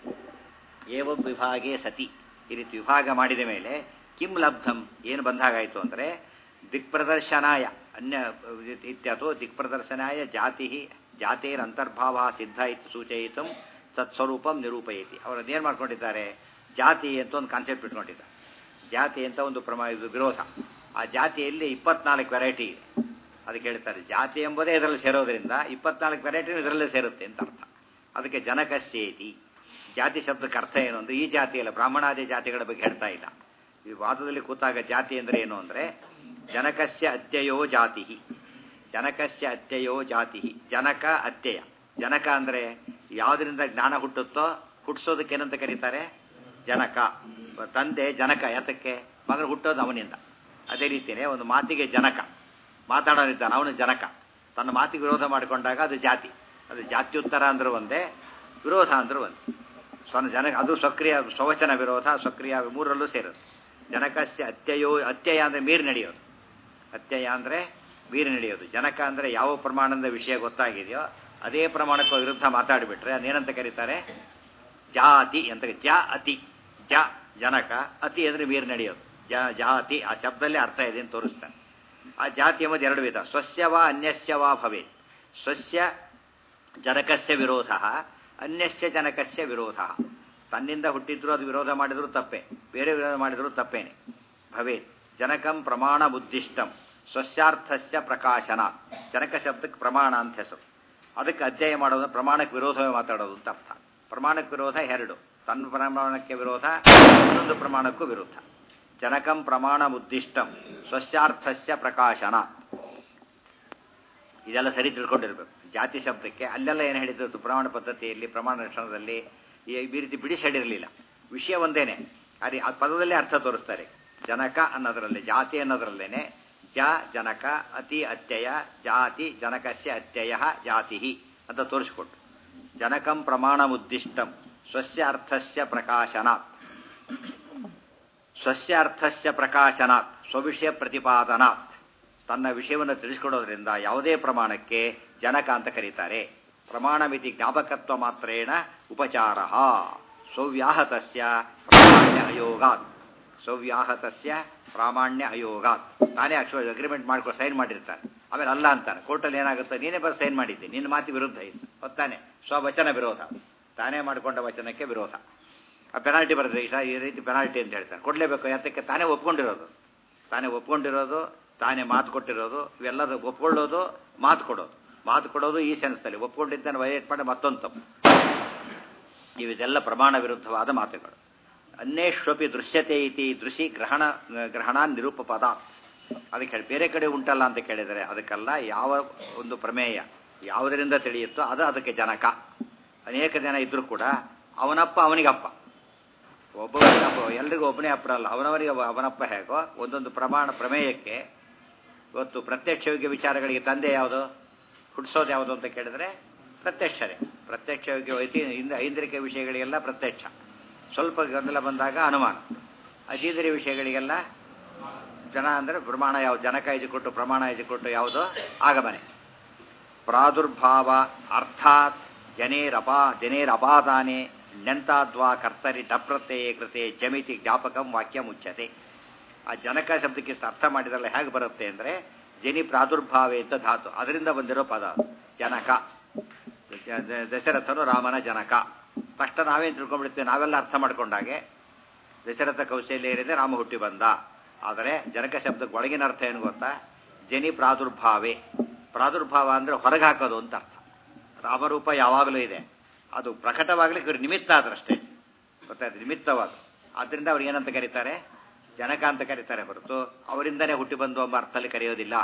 ಏವಂ ವಿಭಾಗೇ ಸತಿ ಈ ರೀತಿ ವಿಭಾಗ ಮಾಡಿದ ಮೇಲೆ ಕಿಂ ಲಬ್ಧಂ ಏನು ಬಂದಾಗಾಯಿತು ಅಂದರೆ ದಿಕ್ಪ್ರದರ್ಶನಾಯ ಅನ್ಯ ಇತ್ಯಥೋ ದಿಕ್ಪ್ರದರ್ಶನಾಯ ಜಾತಿ ಜಾತೇರಂತರ್ಭಾವ ಸಿದ್ಧ ಇತಿ ಸೂಚಯಿತು ತತ್ಸ್ವರೂಪಂ ನಿರೂಪಯತಿ ಅವರು ಅದೇನು ಮಾಡ್ಕೊಂಡಿದ್ದಾರೆ ಜಾತಿ ಅಂತ ಒಂದು ಕಾನ್ಸೆಪ್ಟ್ ಇಟ್ಕೊಂಡಿದ್ದಾರೆ ಜಾತಿ ಅಂತ ಒಂದು ಪ್ರಮಾ ಇದು ವಿರೋಧ ಆ ಜಾತಿಯಲ್ಲಿ ಇಪ್ಪತ್ನಾಲ್ಕು ವೆರೈಟಿ ಇದೆ ಅದಕ್ಕೆ ಹೇಳ್ತಾರೆ ಜಾತಿ ಎಂಬುದೇ ಇದರಲ್ಲಿ ಸೇರೋದ್ರಿಂದ ಇಪ್ಪತ್ನಾಲ್ಕು ವೆರೈಟಿ ಇದರಲ್ಲೇ ಸೇರುತ್ತೆ ಅಂತ ಅರ್ಥ ಅದಕ್ಕೆ ಜನಕಸ್ಯೇತಿ ಜಾತಿ ಶಬ್ದಕ್ಕೆ ಅರ್ಥ ಏನು ಅಂದ್ರೆ ಈ ಜಾತಿಯಲ್ಲ ಬ್ರಾಹ್ಮಣಾದಿ ಜಾತಿಗಳ ಬಗ್ಗೆ ಹೇಳ್ತಾ ಇಲ್ಲ ಈ ವಾದದಲ್ಲಿ ಕೂತಾಗ ಜಾತಿ ಅಂದ್ರೆ ಏನು ಅಂದ್ರೆ ಜನಕಸ್ಯ ಅತ್ಯಯೋ ಜಾತಿ ಜನಕಸ್ಯ ಅತ್ಯಯೋ ಜಾತಿ ಜನಕ ಅತ್ಯಯ ಜನಕ ಅಂದ್ರೆ ಯಾವುದರಿಂದ ಜ್ಞಾನ ಹುಟ್ಟುತ್ತೋ ಹುಟ್ಟಿಸೋದಕ್ಕೆ ಏನಂತ ಕರೀತಾರೆ ಜನಕ ತಂದೆ ಜನಕ ಯಾತಕ್ಕೆ ಮಗನು ಹುಟ್ಟೋದು ಅವನಿಂದ ಅದೇ ರೀತಿಯೇ ಒಂದು ಮಾತಿಗೆ ಜನಕ ಮಾತಾಡೋನಿದ್ದಾನೆ ಅವನು ಜನಕ ತನ್ನ ಮಾತಿಗೆ ವಿರೋಧ ಮಾಡಿಕೊಂಡಾಗ ಅದು ಜಾತಿ ಅದು ಜಾತ್ಯುತ್ತರ ಅಂದ್ರೆ ಒಂದೇ ವಿರೋಧ ಅಂದ್ರೆ ಒಂದೇ ಸ್ವನ ಜನ ಅದು ಸಕ್ರಿಯ ಸ್ವವಚನ ವಿರೋಧ ಸಕ್ರಿಯ ಮೂರರಲ್ಲೂ ಸೇರುತ್ತೆ ಜನಕಸ್ಯ ಅತ್ಯಯೋ ಅತ್ಯಯ ಅಂದರೆ ಮೀರಿ ನಡೆಯೋದು ಅತ್ಯಯ ಅಂದರೆ ಮೀರಿ ನಡೆಯೋದು ಜನಕ ಅಂದರೆ ಯಾವ ಪ್ರಮಾಣದ ವಿಷಯ ಗೊತ್ತಾಗಿದೆಯೋ ಅದೇ ಪ್ರಮಾಣಕ್ಕೂ ವಿರುದ್ಧ ಮಾತಾಡಿಬಿಟ್ರೆ ಅದೇನಂತ ಕರೀತಾರೆ ಜಾತಿ ಅಂತ ಜ ಅತಿ ಜ ಜನಕ ಅತಿ ಅಂದರೆ ಮೀರಿ ನಡೆಯೋದು ಜ ಜಾತಿ ಆ ಶಬ್ದಲ್ಲೇ ಅರ್ಥ ಇದೆ ಅಂತ ತೋರಿಸ್ತಾನೆ ಆ ಜಾತಿ ಎಂಬುದು ಎರಡು ವಿಧ ಸ್ವಸ್ಯವ ಅನ್ಯಸ್ಯವ ಭವೇ ಸ್ವಸ್ಯ ಜನಕಸ್ಯ ವಿರೋಧ ಅನ್ಯಸ್ಯ ಜನಕಸ್ಯ ವಿರೋಧ ತನ್ನಿಂದ ಹುಟ್ಟಿದ್ರು ಅದು ವಿರೋಧ ಮಾಡಿದ್ರು ತಪ್ಪೆ ಬೇರೆ ವಿರೋಧ ಮಾಡಿದ್ರು ತಪ್ಪೇನೆ ಭವೇತ್ ಜನಕಂ ಪ್ರಮಾಣ ಬುದ್ಧಿಷ್ಟಂ ಸ್ವಸ್ಯಾರ್ಥಸ್ಯ ಪ್ರಕಾಶನ ಜನಕ ಶಬ್ದಕ್ಕೆ ಪ್ರಮಾಣ ಅಂತ ಹೆಸರು ಅದಕ್ಕೆ ಅಧ್ಯಯ ಮಾಡೋದು ಪ್ರಮಾಣಕ್ಕೆ ವಿರೋಧವೇ ಮಾತಾಡೋದು ಅಂತ ಅರ್ಥ ಪ್ರಮಾಣಕ್ಕೆ ವಿರೋಧ ಎರಡು ತನ್ನ ಪ್ರಮಾಣಕ್ಕೆ ವಿರೋಧ ಇನ್ನೊಂದು ಪ್ರಮಾಣಕ್ಕೂ ವಿರುದ್ಧ ಜನಕಂ ಪ್ರಮಾಣ ಉದ್ದಿಷ್ಟಂ ಸ್ವಸ್ಯಾರ್ಥಸ್ಯ ಪ್ರಕಾಶನ ಇದೆಲ್ಲ ಸರಿ ತಿಳ್ಕೊಂಡಿರ್ಬೇಕು ಜಾತಿ ಶಬ್ದಕ್ಕೆ ಅಲ್ಲೆಲ್ಲ ಏನು ಹೇಳಿದ್ದು ಪ್ರಮಾಣ ಪದ್ಧತಿಯಲ್ಲಿ ಪ್ರಮಾಣ ಲಕ್ಷಣದಲ್ಲಿ ಈ ಈ ರೀತಿ ಬಿಡಿಸಿ ಹೇಳಿರಲಿಲ್ಲ ವಿಷಯ ಒಂದೇನೆ ಅದೇ ಆ ಪದದಲ್ಲೇ ಅರ್ಥ ತೋರಿಸ್ತಾರೆ ಜನಕ ಅನ್ನೋದರಲ್ಲಿ ಜಾತಿ ಅನ್ನೋದರಲ್ಲೇನೆ ಜ ಜನಕ ಅತಿ ಅತ್ಯಯ ಜಾತಿ ಜನಕಸ್ಯ ಅತ್ಯಯ ಜಾತಿ ಅಂತ ತೋರಿಸಿಕೊಟ್ಟು ಜನಕಂ ಪ್ರಮಾಣ ಉದ್ದಿಷ್ಟಂ ಸ್ವಸ್ಯ ಅರ್ಥಸ್ಯ ಪ್ರಕಾಶನಾತ್ ಸ್ವಸ್ಯ ಅರ್ಥಸ್ಯ ಪ್ರಕಾಶನಾತ್ ಸ್ವವಿಷಯ ಪ್ರತಿಪಾದನಾತ್ ತನ್ನ ವಿಷಯವನ್ನು ತಿಳಿಸಿಕೊಡೋದ್ರಿಂದ ಯಾವುದೇ ಪ್ರಮಾಣಕ್ಕೆ ಜನಕ ಅಂತ ಕರೀತಾರೆ ಪ್ರಮಾಣ ಮಿತಿ ಜ್ಞಾಪಕತ್ವ ಮಾತ್ರೇಣ ಉಪಚಾರ ಸೌವ್ಯಾಹತಸ್ಯ ಪ್ರಾಮಾಣ್ಯ ಅಯೋಗಾತ್ ಸೌವ್ಯಾಹತಸ್ಯ ಪ್ರಾಮಾಣ್ಯ ಅಯೋಗಾತ್ ತಾನೇ ಅಕ್ಷರ ಅಗ್ರಿಮೆಂಟ್ ಮಾಡ್ಕೊಂಡು ಸೈನ್ ಮಾಡಿರ್ತಾನೆ ಆಮೇಲೆ ಅಲ್ಲ ಅಂತಾನೆ ಕೋರ್ಟಲ್ಲಿ ಏನಾಗುತ್ತೆ ನೀನೇ ಬಸ್ ಸೈನ್ ಮಾಡಿದ್ದೆ ನಿನ್ನ ಮಾತಿ ವಿರುದ್ಧ ಇತ್ತು ಹೊತ್ತಾನೆ ಸ್ವವಚನ ವಿರೋಧ ತಾನೇ ಮಾಡಿಕೊಂಡ ವಚನಕ್ಕೆ ವಿರೋಧ ಆ ಪೆನಾಲ್ಟಿ ಬರ್ತದೆ ಈ ಈ ರೀತಿ ಪೆನಾಲ್ಟಿ ಅಂತ ಹೇಳ್ತಾನೆ ಕೊಡಲೇಬೇಕು ಯಾತಕ್ಕೆ ತಾನೇ ಒಪ್ಕೊಂಡಿರೋದು ತಾನೇ ಒಪ್ಕೊಂಡಿರೋದು ತಾನೇ ಮಾತು ಕೊಟ್ಟಿರೋದು ಇವೆಲ್ಲದು ಒಪ್ಕೊಳ್ಳೋದು ಮಾತು ಕೊಡೋದು ಮಾತು ಕೊಡೋದು ಈ ಸೆನ್ಸ್ನಲ್ಲಿ ಒಪ್ಕೊಂಡಿದ್ದಾನೆ ವೈಲೇಟ್ ಮಾಡಿ ಮತ್ತೊಂದು ತಪ್ಪು ಇವಿದೆಲ್ಲ ಪ್ರಮಾಣ ವಿರುದ್ಧವಾದ ಮಾತುಗಳು ಅನ್ಯೇಷ್ವಪಿ ದೃಶ್ಯತೆ ಇತಿ ದೃಶಿ ಗ್ರಹಣ ಗ್ರಹಣ ನಿರೂಪ ಪದ ಅದಕ್ಕೆ ಹೇಳಿ ಬೇರೆ ಕಡೆ ಉಂಟಲ್ಲ ಅಂತ ಕೇಳಿದರೆ ಅದಕ್ಕೆಲ್ಲ ಯಾವ ಒಂದು ಪ್ರಮೇಯ ಯಾವುದರಿಂದ ತಿಳಿಯುತ್ತೋ ಅದು ಅದಕ್ಕೆ ಜನಕ ಅನೇಕ ಜನ ಇದ್ರೂ ಕೂಡ ಅವನಪ್ಪ ಅವನಿಗಪ್ಪ ಒಬ್ಬವನಿಗಪ್ಪ ಎಲ್ರಿಗೂ ಒಬ್ಬನೇ ಅಪ್ಪ ಅಲ್ಲ ಅವನವರಿಗೆ ಅವನಪ್ಪ ಹೇಗೋ ಒಂದೊಂದು ಪ್ರಮಾಣ ಪ್ರಮೇಯಕ್ಕೆ ಇವತ್ತು ಪ್ರತ್ಯಕ್ಷ ವಿಚಾರಗಳಿಗೆ ತಂದೆ ಯಾವುದು ಹುಟ್ಟಿಸೋದು ಯಾವುದು ಅಂತ ಕೇಳಿದ್ರೆ ಪ್ರತ್ಯಕ್ಷರೇ ಪ್ರತ್ಯಕ್ಷ ಐತಿ ಐಂದ್ರಿಕ ವಿಷಯಗಳಿಗೆಲ್ಲ ಪ್ರತ್ಯಕ್ಷ ಸ್ವಲ್ಪ ಗೊಂದಲ ಬಂದಾಗ ಅನುಮಾನ ಅತೀಂದ್ರಿಯ ವಿಷಯಗಳಿಗೆಲ್ಲ ಜನ ಅಂದರೆ ಪ್ರಮಾಣ ಯಾವ ಜನಕ ಕೊಟ್ಟು ಪ್ರಮಾಣ ಕೊಟ್ಟು ಯಾವುದು ಆಗಮನೆ ಪ್ರಾದುರ್ಭಾವ ಅರ್ಥಾತ್ ಜನೇರಪಾ ಜನೇರಪಾದಾನೆ ನೆಂತಾದ್ವಾ ಕರ್ತರಿ ಡಪ್ರತ್ಯಯ ಕೃತೆ ಜಮಿತಿ ಜ್ಞಾಪಕಂ ವಾಕ್ಯ ಮುಚ್ಚತೆ ಆ ಜನಕ ಶಬ್ದಕ್ಕೆ ಅರ್ಥ ಮಾಡಿದ್ರಲ್ಲ ಹೇಗೆ ಬರುತ್ತೆ ಅಂದರೆ ಜನಿ ಪ್ರಾದುರ್ಭಾವೆ ಅಂತ ಧಾತು ಅದರಿಂದ ಬಂದಿರೋ ಪದ ಜನಕ ದಶರಥನು ರಾಮನ ಜನಕ ತಕ್ಷಣ ನಾವೇನು ತಿಳ್ಕೊಂಡ್ಬಿಡ್ತೇವೆ ನಾವೆಲ್ಲ ಅರ್ಥ ಮಾಡ್ಕೊಂಡಾಗೆ ದಶರಥ ಕೌಶಲ್ಯ ಏರಿದೆ ರಾಮ ಹುಟ್ಟಿ ಬಂದ ಆದರೆ ಜನಕ ಶಬ್ದಕ್ಕೆ ಒಳಗಿನ ಅರ್ಥ ಏನು ಗೊತ್ತಾ ಜನಿ ಪ್ರಾದುರ್ಭಾವೆ ಪ್ರಾದುರ್ಭಾವ ಅಂದರೆ ಹೊರಗೆ ಹಾಕೋದು ಅಂತ ಅರ್ಥ ರಾಮರೂಪ ಯಾವಾಗಲೂ ಇದೆ ಅದು ಪ್ರಕಟವಾಗಲಿಕ್ಕೆ ಇವರು ನಿಮಿತ್ತ ಆದ್ರಷ್ಟೇ ಗೊತ್ತಾಯ್ತು ನಿಮಿತ್ತವಾದ ಆದ್ದರಿಂದ ಅವ್ರು ಏನಂತ ಕರೀತಾರೆ ಜನಕ ಅಂತ ಕರೀತಾರೆ ಹೊರತು ಅವರಿಂದನೇ ಹುಟ್ಟಿ ಬಂದು ಎಂಬ ಅರ್ಥದಲ್ಲಿ ಕರೆಯೋದಿಲ್ಲ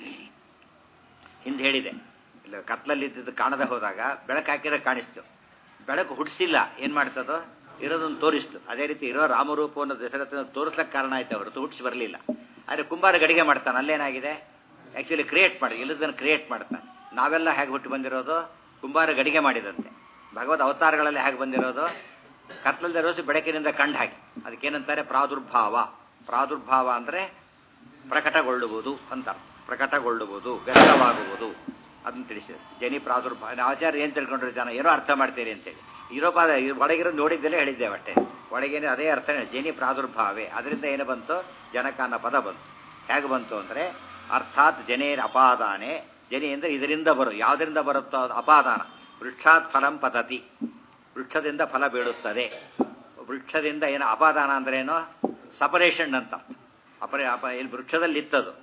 ಹಿಂದೆ ಹೇಳಿದೆ ಇಲ್ಲ ಕತ್ಲಲ್ಲಿ ಇದ್ದಿದ್ದು ಕಾಣದೆ ಹೋದಾಗ ಬೆಳಕು ಹಾಕಿದ್ರೆ ಕಾಣಿಸ್ತು ಬೆಳಕು ಹುಟ್ಟಿಸಿಲ್ಲ ಏನು ಮಾಡ್ತದೋ ಇರೋದನ್ನು ತೋರಿಸ್ತು ಅದೇ ರೀತಿ ಇರೋ ರಾಮರೂಪವನ್ನು ದಶರಥನ ತೋರಿಸ್ಲಕ್ಕೆ ಕಾರಣ ಆಯ್ತು ಹೊರತು ಹುಟ್ಟಿಸಿ ಬರಲಿಲ್ಲ ಆದರೆ ಕುಂಬಾರ ಗಡಿಗೆ ಮಾಡ್ತಾನೆ ಅಲ್ಲೇನಾಗಿದೆ ಆ್ಯಕ್ಚುಲಿ ಕ್ರಿಯೇಟ್ ಮಾಡಿ ಇಲ್ಲದನ್ನು ಕ್ರಿಯೇಟ್ ಮಾಡ್ತಾನೆ ನಾವೆಲ್ಲ ಹೇಗೆ ಹುಟ್ಟಿ ಬಂದಿರೋದು ಕುಂಬಾರ ಗಡಿಗೆ ಮಾಡಿದಂತೆ ಭಗವದ್ ಅವತಾರಗಳಲ್ಲಿ ಹೇಗೆ ಬಂದಿರೋದು ಕತ್ಲಲ್ದ ರೋಸು ಬೆಳಕಿನಿಂದ ಕಂಡು ಹಾಕಿ ಅದಕ್ಕೇನಂತಾರೆ ಪ್ರಾದುರ್ಭಾವ ಪ್ರಾದುರ್ಭಾವ ಅಂದರೆ ಪ್ರಕಟಗೊಳ್ಳುವುದು ಅಂತ ಪ್ರಕಟಗೊಳ್ಳುವುದು ವ್ಯಕ್ತವಾಗುವುದು ಅದನ್ನು ತಿಳಿಸಿದೆ ಜನಿ ಪ್ರಾದುರ್ಭಾವ ಆಚಾರ್ಯ ಏನು ತಿಳ್ಕೊಂಡ್ರೆ ಜನ ಏನೋ ಅರ್ಥ ಮಾಡ್ತೀರಿ ಅಂತೇಳಿ ಇರೋ ಪಾದ ಒಳಗಿರೋ ನೋಡಿದ್ದೆಲ್ಲ ಹೇಳಿದ್ದೇವೆ ಅಷ್ಟೇ ಒಳಗೇನೆ ಅದೇ ಅರ್ಥ ಜನಿ ಪ್ರಾದುರ್ಭಾವೆ ಅದರಿಂದ ಏನು ಬಂತು ಜನಕ ಅನ್ನೋ ಪದ ಬಂತು ಹೇಗೆ ಬಂತು ಅಂದರೆ ಅರ್ಥಾತ್ ಜನೇರ್ ಅಪಾದಾನೆ ಜನಿ ಅಂದರೆ ಇದರಿಂದ ಬರು ಯಾವುದರಿಂದ ಬರುತ್ತೋ ಅದು ಅಪಾದಾನ ವೃಕ್ಷಾತ್ ಫಲಂ ಪತತಿ ವೃಕ್ಷದಿಂದ ಫಲ ಬೀಳುತ್ತದೆ ವೃಕ್ಷದಿಂದ ಏನು ಅಪಾದಾನ ಅಂದ್ರೆ ಏನು ಸಪರೇಷನ್ ಅಂತ ಅಪರೇ ಅಪ ಇಲ್ಲಿ ವೃಕ್ಷದಲ್ಲಿ ಇತ್ತದು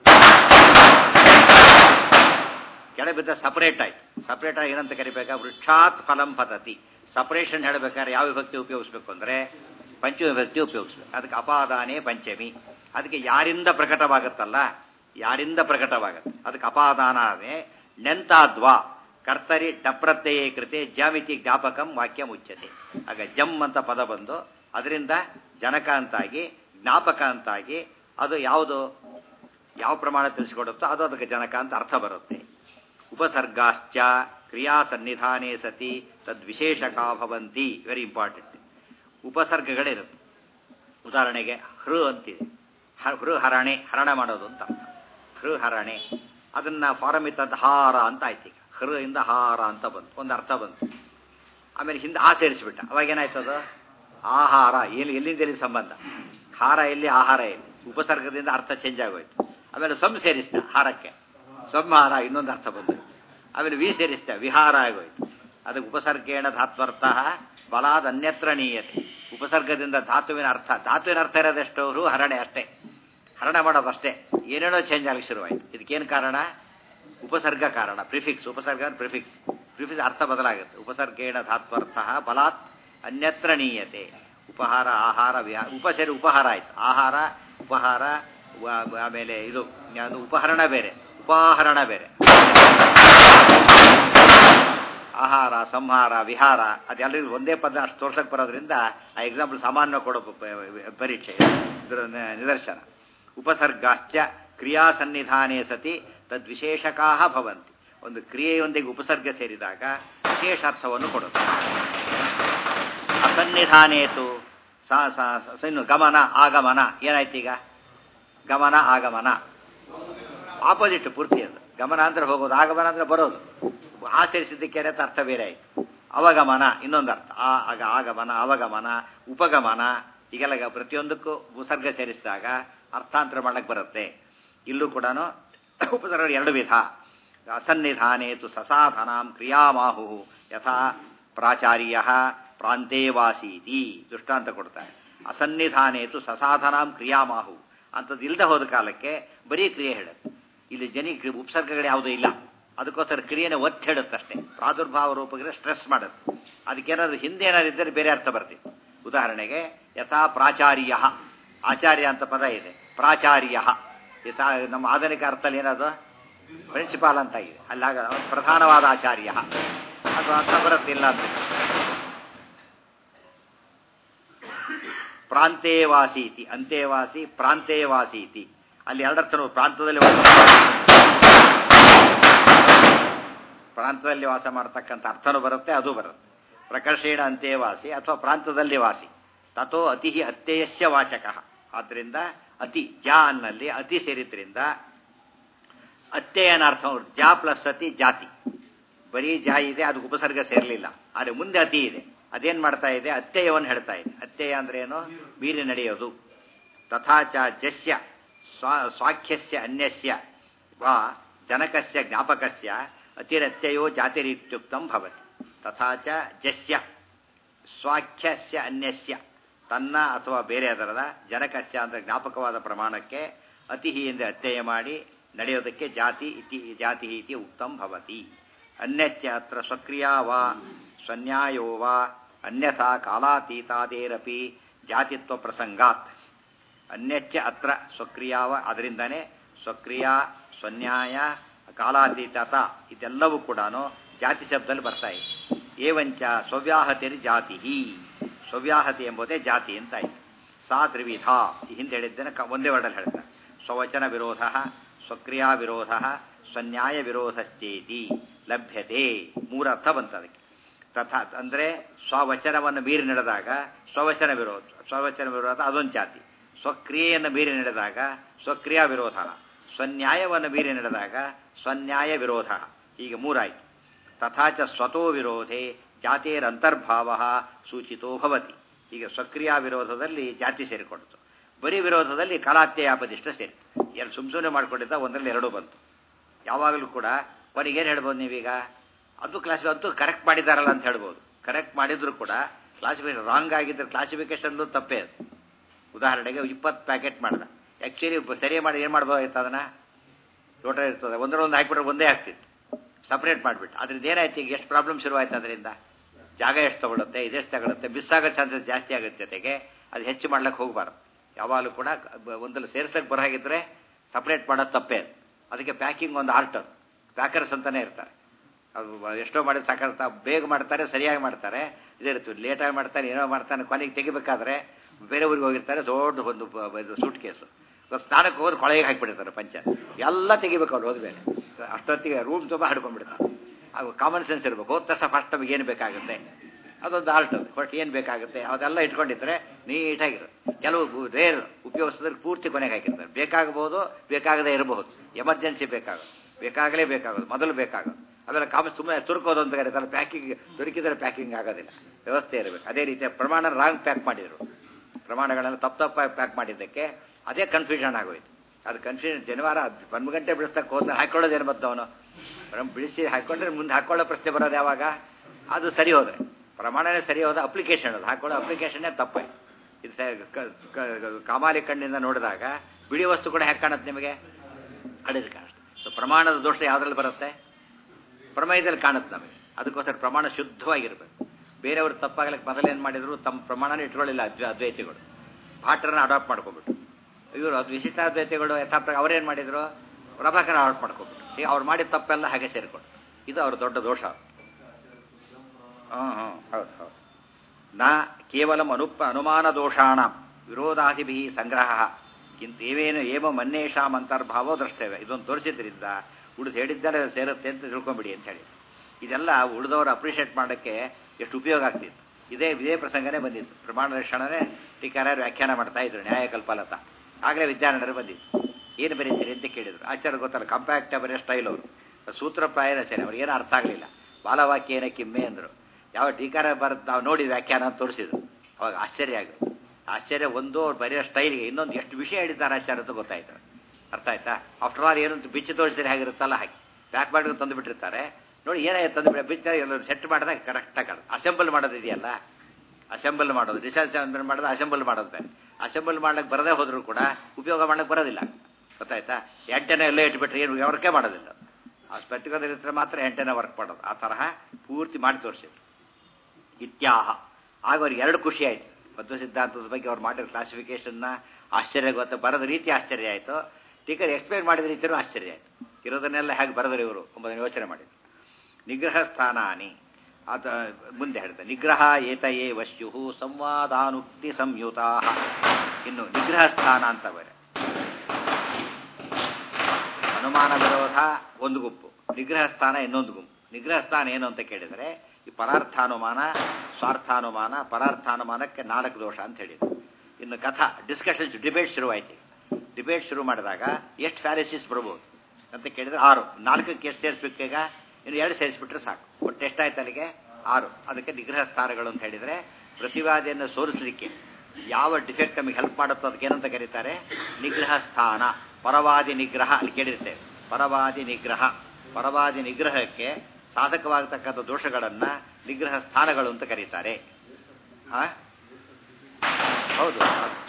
ಕೆಳ ಬಿದ್ದ ಸಪರೇಟ್ ಆಯ್ತು ಸಪರೇಟ್ ಆಗಿ ಏನಂತ ಕರಿಬೇಕಾ ವೃಕ್ಷಾತ್ ಫಲಂ ಪತತಿ ಸಪರೇಷನ್ ಹೇಳಬೇಕಾದ್ರೆ ಯಾವ ವಿಭಕ್ತಿ ಉಪಯೋಗಿಸ್ಬೇಕು ಅಂದರೆ ಪಂಚಮಿ ವಿಭಕ್ತಿ ಉಪಯೋಗಿಸ್ಬೇಕು ಅದಕ್ಕೆ ಅಪಾದಾನೆ ಪಂಚಮಿ ಅದಕ್ಕೆ ಯಾರಿಂದ ಪ್ರಕಟವಾಗುತ್ತಲ್ಲ ಯಾರಿಂದ ಪ್ರಕಟವಾಗುತ್ತೆ ಅದಕ್ಕೆ ಅಪಾದಾನೇ ನೆಂತಾದ್ವಾ ಕರ್ತರಿ ಡಪ್ರತ್ಯಯ ಕೃತೆ ಜಾಮಿತಿ ಜ್ಞಾಪಕಂ ವಾಕ್ಯ ಮುಚ್ಚತೆ ಆಗ ಜಮ್ ಅಂತ ಪದ ಬಂದು ಅದರಿಂದ ಜನಕ ಅಂತಾಗಿ ಜ್ಞಾಪಕ ಅಂತಾಗಿ ಅದು ಯಾವುದು ಯಾವ ಪ್ರಮಾಣ ತಿಳಿಸಿಕೊಡುತ್ತೋ ಅದು ಅದಕ್ಕೆ ಜನಕ ಅಂತ ಅರ್ಥ ಬರುತ್ತೆ ಉಪಸರ್ಗಾಶ್ಚ ಕ್ರಿಯಾ ಸನ್ನಿಧಾನೇ ಸತಿ ತದ್ವಿಶೇಷಕಾ ಭವಂತಿ ವೆರಿ ಇಂಪಾರ್ಟೆಂಟ್ ಉಪಸರ್ಗಗಳಿರುತ್ತೆ ಉದಾಹರಣೆಗೆ ಹೃ ಅಂತಿದೆ ಹ- ಹೃ ಹರಣೆ ಹರಣ ಮಾಡೋದು ಅಂತ ಅರ್ಥ ಹೃ ಹರಣೆ ಅದನ್ನ ಫಾರಮ್ ಇತ್ತಂತ ಹಾರ ಅಂತ ಆಯ್ತು ಈಗ ಹೃ ಇಂದ ಹಾರ ಅಂತ ಬಂತು ಒಂದು ಅರ್ಥ ಬಂತು ಆಮೇಲೆ ಹಿಂದೆ ಆ ಸೇರಿಸ್ಬಿಟ್ಟ ಅವಾಗ ಏನಾಯ್ತದ ಆಹಾರ ಎಲ್ಲಿ ಎಲ್ಲಿಂದ ಎಲ್ಲಿ ಸಂಬಂಧ ಹಾರ ಎಲ್ಲಿ ಆಹಾರ ಎಲ್ಲಿ ಉಪಸರ್ಗದಿಂದ ಅರ್ಥ ಚೇಂಜ್ ಆಗೋಯ್ತು ಆಮೇಲೆ ಸಂ ಸೇರಿಸ್ತ ಹಾರಕ್ಕೆ ಸಂಹಾರ ಇನ್ನೊಂದು ಅರ್ಥ ಬಂತು ಆಮೇಲೆ ವಿ ಸೇರಿಸ್ತ ವಿಹಾರ ಆಗೋಯ್ತು ಅದಕ್ಕೆ ಉಪಸರ್ಗೇಣ ಧಾತ್ವರ್ಥ ಬಲಾದ ಅನ್ಯತ್ರ ನೀಯತೆ ಉಪಸರ್ಗದಿಂದ ಧಾತುವಿನ ಅರ್ಥ ಧಾತುವಿನ ಅರ್ಥ ಇರೋದೆಷ್ಟು ಹೃ ಹರಣೆ ಅಷ್ಟೇ ಹರಣ ಮಾಡೋದಷ್ಟೇ ಏನೇನೋ ಚೇಂಜ್ ಆಗಲಿಕ್ಕೆ ಶುರುವಾಯಿತು ಇದಕ್ಕೇನು ಕಾರಣ ಉಪಸರ್ಗ ಕಾರಣ ಪ್ರಿಫಿಕ್ಸ್ ಉಪಸರ್ಗ ಪ್ರಿಫಿಕ್ಸ್ ಪ್ರಿಫಿಕ್ಸ್ ಅರ್ಥ ಬದಲಾಗುತ್ತೆ ಉಪಸರ್ಗೇಣ ಧಾತ್ವರ್ಥ ಬಲಾತ್ ಅನ್ಯತ್ರ ನೀಯತೆ ಉಪಹಾರ ಆಹಾರ ವಿಹಾರ ಉಪಸರಿ ಉಪಹಾರ ಆಯ್ತು ಆಹಾರ ಉಪಹಾರ ವ- ವ- ಆಮೇಲೆ ಇದು ಯಾವುದು ಉಪಹರಣ ಬೇರೆ ಉಪಾಹರಣ ಬೇರೆ ಆಹಾರ ಸಂಹಾರ ವಿಹಾರ ಅದೆಲ್ಲರಿಗೂ ಒಂದೇ ಪದ ಅಷ್ಟು ತೋರ್ಸಕ್ಕೆ ಬರೋದ್ರಿಂದ ಆ ಎಕ್ಸಾಂಪಲ್ ಸಾಮಾನ್ಯ ಕೊಡೋ ಪ- ಪ- ಪರೀಕ್ಷೆ ಇದರ ನ- ನಿದರ್ಶನ ಉಪಸರ್ಗಾಶ್ಚ ಕ್ರಿಯಾ ಸನ್ನಿಧಾನೇ ಸತಿ ತದ್ವಿಶೇಷಕಾ ಭವಂತಿ ಒಂದು ಕ್ರಿಯೆಯೊಂದಿಗೆ ಉಪಸರ್ಗ ಸೇರಿದಾಗ ವಿಶೇಷ ಅರ್ಥವನ್ನು ಕೊಡುತ್ತೆ ಅಸನ್ನಿಧಾನೇತು ಸ ಸ- ಸ- ಇನ್ನು ಗಮನ ಆಗಮನ ಏನಾಯ್ತು ಈಗ ಗಮನ ಆಗಮನ ಆಪೋಸಿಟ್ ಪೂರ್ತಿ ಅದು ಗಮನ ಅಂದ್ರೆ ಹೋಗೋದು ಆಗಮನ ಅಂದ್ರೆ ಬರೋದು ಆಚರಿಸಿದ್ದಕ್ಕೆ ಅಂತ ಅರ್ಥ ಬೇರೆ ಆಯ್ತು ಅವಗಮನ ಇನ್ನೊಂದು ಅರ್ಥ ಆ ಆಗ ಆಗಮನ ಅವಗಮನ ಉಪಗಮನ ಹೀಗೆಲ್ಲ ಗ- ಪ್ರತಿಯೊಂದಕ್ಕೂ ಉಪಸರ್ಗ ಸೇರಿಸಿದಾಗ ಅರ್ಥಾಂತರ ಮಾಡಕ್ಕೆ ಬರುತ್ತೆ ಇಲ್ಲೂ ಕೂಡ ಉಪಸರ್ಗ ಎರಡು ವಿಧ ಅಸನ್ನಿಧಾನೇತು ಸಸಾಧನಾಂ ಕ್ರಿಯಾಮಾಹು ಯಥಾ ಪ್ರಾಚಾರ್ಯ ಪ್ರಾಂತೇ ವಾಸೀತಿ ದೃಷ್ಟಾಂತ ಕೊಡ್ತಾರೆ ಅಸನ್ನಿಧಾನೇತು ಸಸಾಧನಾಂ ಕ್ರಿಯಾಮಾಹು ಅಂಥದ್ದು ಇಲ್ಲದೆ ಹೋದ ಕಾಲಕ್ಕೆ ಬರೀ ಕ್ರಿಯೆ ಹೇಳುತ್ತೆ ಇಲ್ಲಿ ಜನಿ ಕ್ರಿ- ಉಪಸರ್ಗಗಳು ಯಾವುದೂ ಇಲ್ಲ ಅದಕ್ಕೋಸ್ಕರ ಕ್ರಿಯೆನ ಒತ್ತಿ ಹೇಳುತ್ತಷ್ಟೇ ಪ್ರಾದುರ್ಭಾವ ರೂಪಕ್ಕೆ ಸ್ಟ್ರೆಸ್ ಮಾಡುತ್ತೆ ಅದಕ್ಕೇನಾದ್ರೂ ಹಿಂದೆ ಏನಾದ್ರು ಇದ್ದರೆ ಬೇರೆ ಅರ್ಥ ಬರ್ತಿತ್ತು ಉದಾಹರಣೆಗೆ ಯಥಾ ಪ್ರಾಚಾರ್ಯ ಆಚಾರ್ಯ ಅಂತ ಪದ ಇದೆ ಪ್ರಾಚಾರ್ಯ ಯಥಾ ನಮ್ಮ ಆಧುನಿಕ ಅರ್ಥದಲ್ಲಿ ಏನದು ಪ್ರಿನ್ಸಿಪಾಲ್ ಅಂತ ಇದೆ ಅಲ್ಲಾಗ ಪ್ರಧಾನವಾದ ಆಚಾರ್ಯ ಅದು ಅರ್ಥ ಬರುತ್ತಿಲ್ಲ ಅಂತ ಪ್ರಾಂತೇವಾಸೀತಿ ಅಂತೇವಾಸಿ ಪ್ರಾಂತೇವಾಸೀತಿ ಅಲ್ಲಿ ಎರಡರ್ಥನು ಪ್ರಾಂತದಲ್ಲಿ ವಾಸ ಪ್ರಾಂತದಲ್ಲಿ ವಾಸ ಮಾಡತಕ್ಕಂಥ ಅರ್ಥನೂ ಬರುತ್ತೆ ಅದು ಬರುತ್ತೆ ಪ್ರಕರ್ಷೇಣ ಅಂತೇವಾಸಿ ಅಥವಾ ಪ್ರಾಂತದಲ್ಲಿ ವಾಸಿ ತಥೋ ಅತಿ ಅತ್ಯಯಸ್ಯ ವಾಚಕ ಆದ್ರಿಂದ ಅತಿ ಜಾ ಅನ್ನಲ್ಲಿ ಅತಿ ಸೇರಿದ್ರಿಂದ ಅತ್ಯಯನ ಅರ್ಥ ಜಾ ಪ್ಲಸ್ ಅತಿ ಜಾತಿ ಬರೀ ಜಾ ಇದೆ ಅದು ಉಪಸರ್ಗ ಸೇರಲಿಲ್ಲ ಆದರೆ ಮುಂದೆ ಅತಿ ಇದೆ ಅದೇನ್ ಮಾಡ್ತಾ ಇದೆ ಅತ್ಯಯವನ್ನು ಹೇಳ್ತಾ ಇದೆ ಅತ್ಯಯ ಅಂದ್ರೆ ಏನು ಮೀರಿ ನಡೆಯೋದು ತಥಾಚ ಜಸ್ಯ ಸ್ವಾ ಸ್ವಾಖ್ಯಸ್ಯ ಅನ್ಯಸ್ಯ ವಾ ಜನಕಸ್ಯ ಜ್ಞಾಪಕಸ್ಯ ಅತಿರತ್ಯಯೋ ಜಾತಿರಿತ್ಯುಕ್ತಂ ಭವತಿ ತಥಾಚ ಜಸ್ಯ ಸ್ವಾಖ್ಯಸ್ಯ ಅನ್ಯಸ್ಯ ತನ್ನ ಅಥವಾ ಬೇರೆ ಅದರದ ಜನಕಸ್ಯ ಅಂತ ಜ್ಞಾಪಕವಾದ ಪ್ರಮಾಣಕ್ಕೆ ಅತಿ ಎಂದು ಅತ್ಯಯ ಮಾಡಿ ನಡೆಯೋದಕ್ಕೆ ಜಾತಿ ಇತಿ ಜಾತಿ ಇತಿ ಉಕ್ತಂ ಭವತಿ ಅನ್ಯಚ್ಚ ಅತ್ರ ಸ್ವಕ್ರಿಯಾ ವಾ ಸ್ವನ್ಯಾಯೋ ವಾ ಅನ್ಯಥಾ ಕಾಲಾತೀತಾದೇರಪಿ ಜಾತಿತ್ವ ಪ್ರಸಂಗಾತ್ ಅನ್ಯಚ್ಚ ಅತ್ರ ಸ್ವಕ್ರಿಯಾವ ಅದರಿಂದನೇ ಸ್ವಕ್ರಿಯಾ ಸ್ವನ್ಯಾಯ ಕಾಲಾತೀತತ ಇದೆಲ್ಲವೂ ಕೂಡ ಜಾತಿ ಶಬ್ದದಲ್ಲಿ ಬರ್ತಾ ಇದೆ ಏವಂಚ ಸ್ವವ್ಯಾಹತಿರಿ ಜಾತಿ ಸ್ವವ್ಯಾಹತಿ ಎಂಬುದೇ ಜಾತಿ ಅಂತ ಆಯ್ತು ಸಾ ತ್ರಿವಿಧ ಈ ಹಿಂದೆ ಹೇಳಿದ್ದೇನೆ ಕ- ಒಂದೇ ವರ್ಡಲ್ಲಿ ಹೇಳ್ತಾರೆ ಸ್ವವಚನ ವಿರೋಧ ಸ್ವಕ್ರಿಯಾ ವಿರೋಧ ಸ್ವನ್ಯಾಯ ವಿರೋಧಶ್ಚೇತಿ ಲಭ್ಯತೆ ಮೂರರ್ಥ ಬಂತು ಅದಕ್ಕೆ ತಥಾ ಅಂದರೆ ಸ್ವವಚನವನ್ನು ಮೀರಿ ನಡೆದಾಗ ಸ್ವವಚನ ವಿರೋಧ ಸ್ವವಚನ ವಿರೋಧ ಅದೊಂದು ಜಾತಿ ಸ್ವಕ್ರಿಯೆಯನ್ನು ಮೀರಿ ನಡೆದಾಗ ಸ್ವಕ್ರಿಯಾ ವಿರೋಧ ಸ್ವನ್ಯಾಯವನ್ನು ಮೀರಿ ನಡೆದಾಗ ಸ್ವನ್ಯಾಯ ವಿರೋಧ ಈಗ ಮೂರಾಯ್ತು ತಥಾಚ ಸ್ವತೋ ವಿರೋಧೆ ಜಾತಿಯರಂತರ್ಭಾವ ಸೂಚಿತೋ ಭವತಿ ಈಗ ಸ್ವಕ್ರಿಯಾ ವಿರೋಧದಲ್ಲಿ ಜಾತಿ ಸೇರಿಕೊಡ್ತು ಬರೀ ವಿರೋಧದಲ್ಲಿ ಕಲಾತ್ಯಯಾಪದಿಷ್ಟ ಸೇರಿತು ಎರಡು ಸುಮ್ ಸುಮ್ಮನೆ ಮಾಡ್ಕೊಂಡಿದ್ದ ಒಂದರಲ್ಲಿ ಎರಡೂ ಬಂತು ಯಾವಾಗಲೂ ಕೂಡ ಕೊನೆಗೇನು ಹೇಳ್ಬೋದು ನೀವೀಗ ಅದು ಕ್ಲಾಸ್ ಅಂತೂ ಕರೆಕ್ಟ್ ಮಾಡಿದಾರಲ್ಲ ಅಂತ ಹೇಳ್ಬೋದು ಕರೆಕ್ಟ್ ಮಾಡಿದ್ರು ಕೂಡ ಕ್ಲಾಸಿಫಿಕೇಶನ್ ರಾಂಗ್ ಆಗಿದ್ರೆ ಕ್ಲಾಸಿಫಿಕೇಶನ್ ತಪ್ಪೇ ಅದು ಉದಾಹರಣೆಗೆ ಇಪ್ಪತ್ತು ಪ್ಯಾಕೆಟ್ ಮಾಡ್ದ ಆ್ಯಕ್ಚುಲಿ ಸರಿ ಮಾಡಿ ಏನು ಮಾಡ್ಬೋದಾಗಿತ್ತು ಅದನ್ನು ಟೋಟಲ್ ಇರ್ತದೆ ಒಂದರ ಒಂದು ಹಾಕಿಬಿಟ್ರೆ ಒಂದೇ ಆಗ್ತಿತ್ತು ಸಪ್ರೇಟ್ ಮಾಡಿಬಿಟ್ಟು ಅದ್ರಿಂದ ಏನಾಯ್ತು ಈಗ ಎಷ್ಟು ಪ್ರಾಬ್ಲಮ್ ಶುರುವಾಯ್ತು ಅದರಿಂದ ಜಾಗ ಎಷ್ಟು ತಗೊಳುತ್ತೆ ಇದೆಷ್ಟು ತಗೊಳುತ್ತೆ ಮಿಸ್ ಆಗೋ ಚಾನ್ಸಸ್ ಜಾಸ್ತಿ ಆಗುತ್ತೆ ಜೊತೆಗೆ ಅದು ಹೆಚ್ಚು ಮಾಡ್ಲಿಕ್ಕೆ ಹೋಗಬಾರ್ದು ಯಾವಾಗಲೂ ಕೂಡ ಒಂದಲ್ಲಿ ಸೇರ್ಸಕ್ಕೆ ಬರಾಗಿದ್ರೆ ಸಪ್ರೇಟ್ ಮಾಡೋದು ತಪ್ಪೇ ಅದು. ಅದಕ್ಕೆ ಪ್ಯಾಕಿಂಗ್ ಒಂದು ಆರ್ಟ್ ಅದು ಪ್ಯಾಕರ್ಸ್ ಅಂತಾನೆ ಇರ್ತಾರೆ ಅದು ಎಷ್ಟೋ ಮಾಡಿ ಸಾಕರ್ತ ಬೇಗ ಮಾಡ್ತಾರೆ ಸರಿಯಾಗಿ ಮಾಡ್ತಾರೆ ಇದೇ ಇರ್ತದೆ ಲೇಟಾಗಿ ಮಾಡ್ತಾರೆ ಏನೋ ಮಾಡ್ತಾನೆ ಕೊನೆಗೆ ತೆಗಿಬೇಕಾದ್ರೆ ಬೇರೆ ಊರಿಗೆ ಹೋಗಿರ್ತಾರೆ ದೊಡ್ಡ ಒಂದು ಬ- ಇದು ಸೂಟ್ ಕೇಸು ಇವತ್ತು ಸ್ನಾನಕ್ಕೆ ಹೋದ್ರೆ ಕೊಳೆಗೆ ಹಾಕಿಬಿಡ್ತಾರೆ ಪಂಚ ಎಲ್ಲ ತೆಗಿಬೇಕು ಅವ್ರು ಹೋದ್ಮೇಲೆ ಅಷ್ಟೊತ್ತಿಗೆ ರೂಮ್ ತುಂಬ ಹಡ್ಕೊಂಡ್ಬಿಡ್ತಾರೆ ಅದು ಕಾಮನ್ ಸೆನ್ಸ್ ಇರಬೇಕು ಹೋದ ತಕ್ಷಣ ಫಸ್ಟ್ ನಮಗೆ ಏನು ಬೇಕಾಗುತ್ತೆ ಅದೊಂದು ಆಲ್ಟ್ ಅದು ಫಸ್ಟ್ ಏನು ಬೇಕಾಗುತ್ತೆ ಅದೆಲ್ಲ ಇಟ್ಕೊಂಡಿದ್ರೆ ನೀಟಾಗಿರುತ್ತೆ ಕೆಲವು ರೇರ್ ಉಪಯೋಗಿಸಿದ್ರೆ ಪೂರ್ತಿ ಕೊನೆಗೆ ಹಾಕಿರ್ತಾರೆ ಬೇಕಾಗಬಹುದು ಬೇಕಾಗದೇ ಇರಬಹುದು ಎಮರ್ಜೆನ್ಸಿ ಬೇಕಾಗೋದು ಬೇಕಾಗಲೇ ಬೇಕಾಗೋದು ಮೊದಲು ಬೇಕಾಗೋದು ಆಮೇಲೆ ಕಾಮಸ್ ತುಂಬ ತುರುಕೋದು ಅಂತ ಕರೀತಾರೆ ಪ್ಯಾಕಿಂಗ್ ತುರುಕಿದ್ರೆ ಪ್ಯಾಕಿಂಗ್ ಆಗೋದಿಲ್ಲ ವ್ಯವಸ್ಥೆ ಇರಬೇಕು ಅದೇ ರೀತಿಯ ಪ್ರಮಾಣ ರಾಂಗ್ ಪ್ಯಾಕ್ ಮಾಡಿದರು ಪ್ರಮಾಣಗಳೆಲ್ಲ ತಪ್ಪು ತಪ್ಪಾಗಿ ಪ್ಯಾಕ್ ಮಾಡಿದ್ದಕ್ಕೆ ಅದೇ ಕನ್ಫ್ಯೂಷನ್ ಆಗೋಯ್ತು ಅದು ಕನ್ಫ್ಯೂಷನ್ ಜನಿವಾರ ಒಂದು ಗಂಟೆ ಬಿಡಿಸ್ತಕ್ಕೆ ಹೋದ್ರೆ ಹಾಕೊಳ್ಳೋದೇನು ಬಂತು ಅವನು ಬಿಡಿಸಿ ಹಾಕೊಂಡ್ರೆ ಮುಂದೆ ಹಾಕೊಳ್ಳೋ ಪ್ರಶ್ನೆ ಬರೋದು ಯಾವಾಗ ಅದು ಸರಿ ಹೋದ್ರೆ ಪ್ರಮಾಣನೇ ಸರಿ ಹೋದ ಅಪ್ಲಿಕೇಶನ್ ಅದು ಹಾಕೊಳ್ಳೋ ಅಪ್ಲಿಕೇಶನ್ನೇ ತಪ್ಪಾಯ್ತು ಇದು ಸ ಕ- ಕ- ಕಾಮಾಲಿ ಕಣ್ಣಿಂದ ನೋಡಿದಾಗ ಬಿಡಿ ವಸ್ತು ಕೂಡ ಹೇಗೆ ಕಾಣುತ್ತೆ ನಿಮಗೆ ಅಡಿದು ಕಾಣುತ್ತೆ ಸೊ ಪ್ರಮಾಣದ ದೋಷ ಯಾವುದ್ರಲ್ಲಿ ಬರುತ್ತೆ ಪ್ರಮೇಯದಲ್ಲಿ ಕಾಣುತ್ತೆ ನಮಗೆ ಅದಕ್ಕೋಸ್ಕರ ಪ್ರಮಾಣ ಶುದ್ಧವಾಗಿರಬೇಕು ಬೇರೆಯವರು ತಪ್ಪಾಗಲಿಕ್ಕೆ ಮೊದಲೇನು ಮಾಡಿದ್ರು ತಮ್ಮ ಪ್ರಮಾಣನ ಇಟ್ಕೊಳ್ಳಿಲ್ಲ ಅದ್ವ ಅದ್ವೈತಿಗಳು ಭಾಟರನ್ನ ಅಡಾಪ್ಟ್ ಮಾಡ್ಕೊಬಿಟ್ಟು ಇವರು ಅದು ವಿಶಿಷ್ಟಾದ್ವೈತಿಗಳು ಯಥಾಪ್ರ ಅವ್ರೇನು ಮಾಡಿದ್ರು ಪ್ರಭಾಕರ ಅಡಾಪ್ಟ್ ಮಾಡ್ಕೊಬಿಟ್ಟು ಈಗ ಅವ್ರು ಮಾಡಿದ ತಪ್ಪೆಲ್ಲ ಹಾಗೆ ಸೇರಿಕೊಂಡು ಇದು ಅವ್ರ ದೊಡ್ಡ ದೋಷ ಹಾಂ ಹಾಂ ಹೌದು ಹೌದು ನ ಕೇವಲ ಅನುಪ ಅನುಮಾನ ದೋಷಾಣ ವಿರೋಧಾದಿಭಿ ಸಂಗ್ರಹ ಕಿಂತ ಏವೇನು ಏವ ಮನ್ನೇಶಾಂ ಅಂತರ್ಭಾವೋ ದ್ರಷ್ಟವ್ಯ ಇದೊಂದು ತೋರಿಸಿದ್ರಿಂದ ಉಳಿದು ಹೇಳಿದ್ದರೆ ಸೇರುತ್ತೆ ಅಂತ ತಿಳ್ಕೊಂಬಿಡಿ ಅಂತ ಹೇಳಿ ಇದೆಲ್ಲ ಉಳಿದವರು ಅಪ್ರಿಷಿಯೇಟ್ ಮಾಡೋಕ್ಕೆ ಎಷ್ಟು ಉಪಯೋಗ ಆಗ್ತಿತ್ತು ಇದೇ ಇದೇ ಪ್ರಸಂಗನೇ ಬಂದಿತ್ತು ಪ್ರಮಾಣ ರಕ್ಷಣನೇ ಟೀಕಾರ ವ್ಯಾಖ್ಯಾನ ಮಾಡ್ತಾ ಇದ್ರು ನ್ಯಾಯ ಕಲ್ಪಲತ ಆಗಲೇ ವಿದ್ಯಾನಗರ ಬಂದಿತ್ತು ಏನು ಬರೀತೀರಿ ಅಂತ ಕೇಳಿದ್ರು ಆಚಾರ್ಯ ಗೊತ್ತಲ್ಲ ಕಂಪ್ಯಾಕ್ಟ್ ಬರೀ ಸ್ಟೈಲ್ ಅವರು ಸೂತ್ರಪ್ರಾಯ ರಚನೆ ಅವ್ರಿಗೆ ಏನೂ ಅರ್ಥ ಆಗಲಿಲ್ಲ ಬಾಲವಾಕ್ಯ ಏನ ಕಿಮ್ಮೆ ಅಂದರು ಯಾವ ಟೀಕಾರ ಬರೋದು ನಾವು ನೋಡಿ ವ್ಯಾಖ್ಯಾನ ಅಂತ ತೋರಿಸಿದ್ರು ಅವಾಗ ಆಶ್ಚರ್ಯ ಆಗುತ್ತೆ ಆಶ್ಚರ್ಯ ಒಂದು ಅವ್ರು ಬರೆಯೋ ಸ್ಟೈಲ್ಗೆ ಇನ್ನೊಂದು ಎಷ್ಟು ವಿಷಯ ಹೇಳಿದ್ದಾರೆ ಆಚಾರ್ಯ ಅಂತ ಗೊತ್ತಾಯ್ತು ಅರ್ಥ ಆಯ್ತಾ ಆಫ್ಟರ್ ಆಲ್ ಏನು ಅಂತ ಬಿಚ್ಚಿ ತೋರಿಸಿದ್ರೆ ಹೇಗಿರುತ್ತಲ್ಲ ಹಾಗೆ ಪ್ಯಾಕ್ ಮಾಡಿ ತಂದು ಬಿಟ್ಟಿರ್ತಾರೆ ನೋಡಿ ಏನಾಯ್ತು ತಂದು ಬಿಡ ಬಿಚ್ಚ ಎಲ್ಲ ಸೆಟ್ ಮಾಡಿದಾಗ ಕರೆಕ್ಟಾಗಿ ಕಾಣುತ್ತೆ ಅಸೆಂಬಲ್ ಮಾಡೋದು ಇದೆಯಲ್ಲ ಅಸೆಂಬಲ್ ಮಾಡೋದು ರಿಸರ್ಚ್ ಮಾಡೋದು ಅಸೆಂಬಲ್ ಮಾಡೋದು ಬೇರೆ ಅಸೆಂಬಲ್ ಮಾಡ್ಲಿಕ್ಕೆ ಬರದೇ ಹೋದರೂ ಕೂಡ ಉಪಯೋಗ ಮಾಡ್ಲಿಕ್ಕೆ ಬರೋದಿಲ್ಲ ಗೊತ್ತಾಯ್ತಾ ಎಂಟನೇ ಎಲ್ಲೇ ಇಟ್ಬಿಟ್ರೆ ಏನು ವರ್ಕೇ ಮಾಡೋದಿಲ್ಲ ಆ ಸ್ಪೆಟ್ಟಿಕಲ್ ಇದ್ರೆ ಮಾತ್ರ ಎಂಟನೇ ವರ್ಕ್ ಮಾಡೋದು ಆ ತರಹ ಪೂರ್ತಿ ಮಾಡಿ ತೋರಿಸಿದ್ರು ಇತ್ಯಾಹ ಆಗ ಅವ್ರಿಗೆ ಎರಡು ಖುಷಿ ಆಯಿತು ಬದ್ಧ ಸಿದ್ಧಾಂತದ ಬಗ್ಗೆ ಅವ್ರು ಮಾಡಿರೋ ಕ್ಲಾಸಿಫಿಕೇಶನ್ನ ಆಶ್ಚರ್ಯ ಗೊತ್ತ ಬರೋದ ರೀತಿ ಆಶ್ಚರ್ಯ ಆಯಿತು ಟೀಕರ್ ಎಕ್ಸ್ಪ್ಲೈನ್ ಮಾಡಿದ ರೀತಿಯೂ ಆಶ್ಚರ್ಯ ಆಯಿತು ಇರೋದನ್ನೆಲ್ಲ ಹೇಗೆ ಬರೆದ್ರು ಇವರು ಎಂಬುದನ್ನು ಯೋಚನೆ ಮಾಡಿದ್ರು ನಿಗ್ರಹ ಸ್ಥಾನಾನಿ ಆತ ಮುಂದೆ ಹೇಳ್ತಾರೆ ನಿಗ್ರಹ ಏತಯೇ ವಶ್ಯು ಸಂವಾದಾನುಕ್ತಿ ಸಂಯುತ ಇನ್ನು ನಿಗ್ರಹ ಸ್ಥಾನ ಅಂತ ಬೇರೆ ಅನುಮಾನ ವಿರೋಧ ಒಂದು ಗುಂಪು ನಿಗ್ರಹ ಸ್ಥಾನ ಇನ್ನೊಂದು ಗುಂಪು ನಿಗ್ರಹ ಸ್ಥಾನ ಏನು ಅಂತ ಕೇಳಿದರೆ ಈ ಪರಾರ್ಥಾನುಮಾನ ಸ್ವಾರ್ಥಾನುಮಾನ ಪರಾರ್ಥಾನುಮಾನಕ್ಕೆ ನಾಲ್ಕು ದೋಷ ಅಂತ ಹೇಳಿದ್ರು ಇನ್ನು ಕಥಾ ಡಿಸ್ಕಷನ್ಸ್ ಡಿಬೇಟ್ ಶುರುವಾಯ್ತು ಡಿಬೇಟ್ ಶುರು ಮಾಡಿದಾಗ ಎಷ್ಟು ಫ್ಯಾಲಿಸಿಸ್ ಬರ್ಬೋದು ಅಂತ ಕೇಳಿದ್ರೆ ಆರು ನಾಲ್ಕಕ್ಕೆ ಎಷ್ಟು ಸೇರಿಸ್ಬೇಕು ಈಗ ಇನ್ನು ಎರಡು ಸೇರಿಸ್ಬಿಟ್ರೆ ಸಾಕು ಒಟ್ಟು ಎಷ್ಟಾಯ್ತು ಅಲ್ಲಿಗೆ ಆರು ಅದಕ್ಕೆ ನಿಗ್ರಹ ಸ್ಥಾನಗಳು ಅಂತ ಹೇಳಿದರೆ ಪ್ರತಿವಾದಿಯನ್ನು ಸೋರಿಸಲಿಕ್ಕೆ ಯಾವ ಡಿಫೆಕ್ಟ್ ನಮಗೆ ಹೆಲ್ಪ್ ಮಾಡುತ್ತೋ ಅದಕ್ಕೆ ಏನಂತ ಕರೀತಾರೆ ನಿಗ್ರಹ ಸ್ಥಾನ ಪರವಾದಿ ನಿಗ್ರಹ ಅಲ್ಲಿ ಕೇಳಿರ್ತೇವೆ ಪರವಾದಿ ನಿಗ್ರಹ ಪರವಾದಿ ನಿಗ್ರಹಕ್ಕೆ ಸಾಧಕವಾಗತಕ್ಕಂಥ ದೋಷಗಳನ್ನ ನಿಗ್ರಹ ಸ್ಥಾನಗಳು ಅಂತ ಕರೀತಾರೆ ಆ? ಹೌದು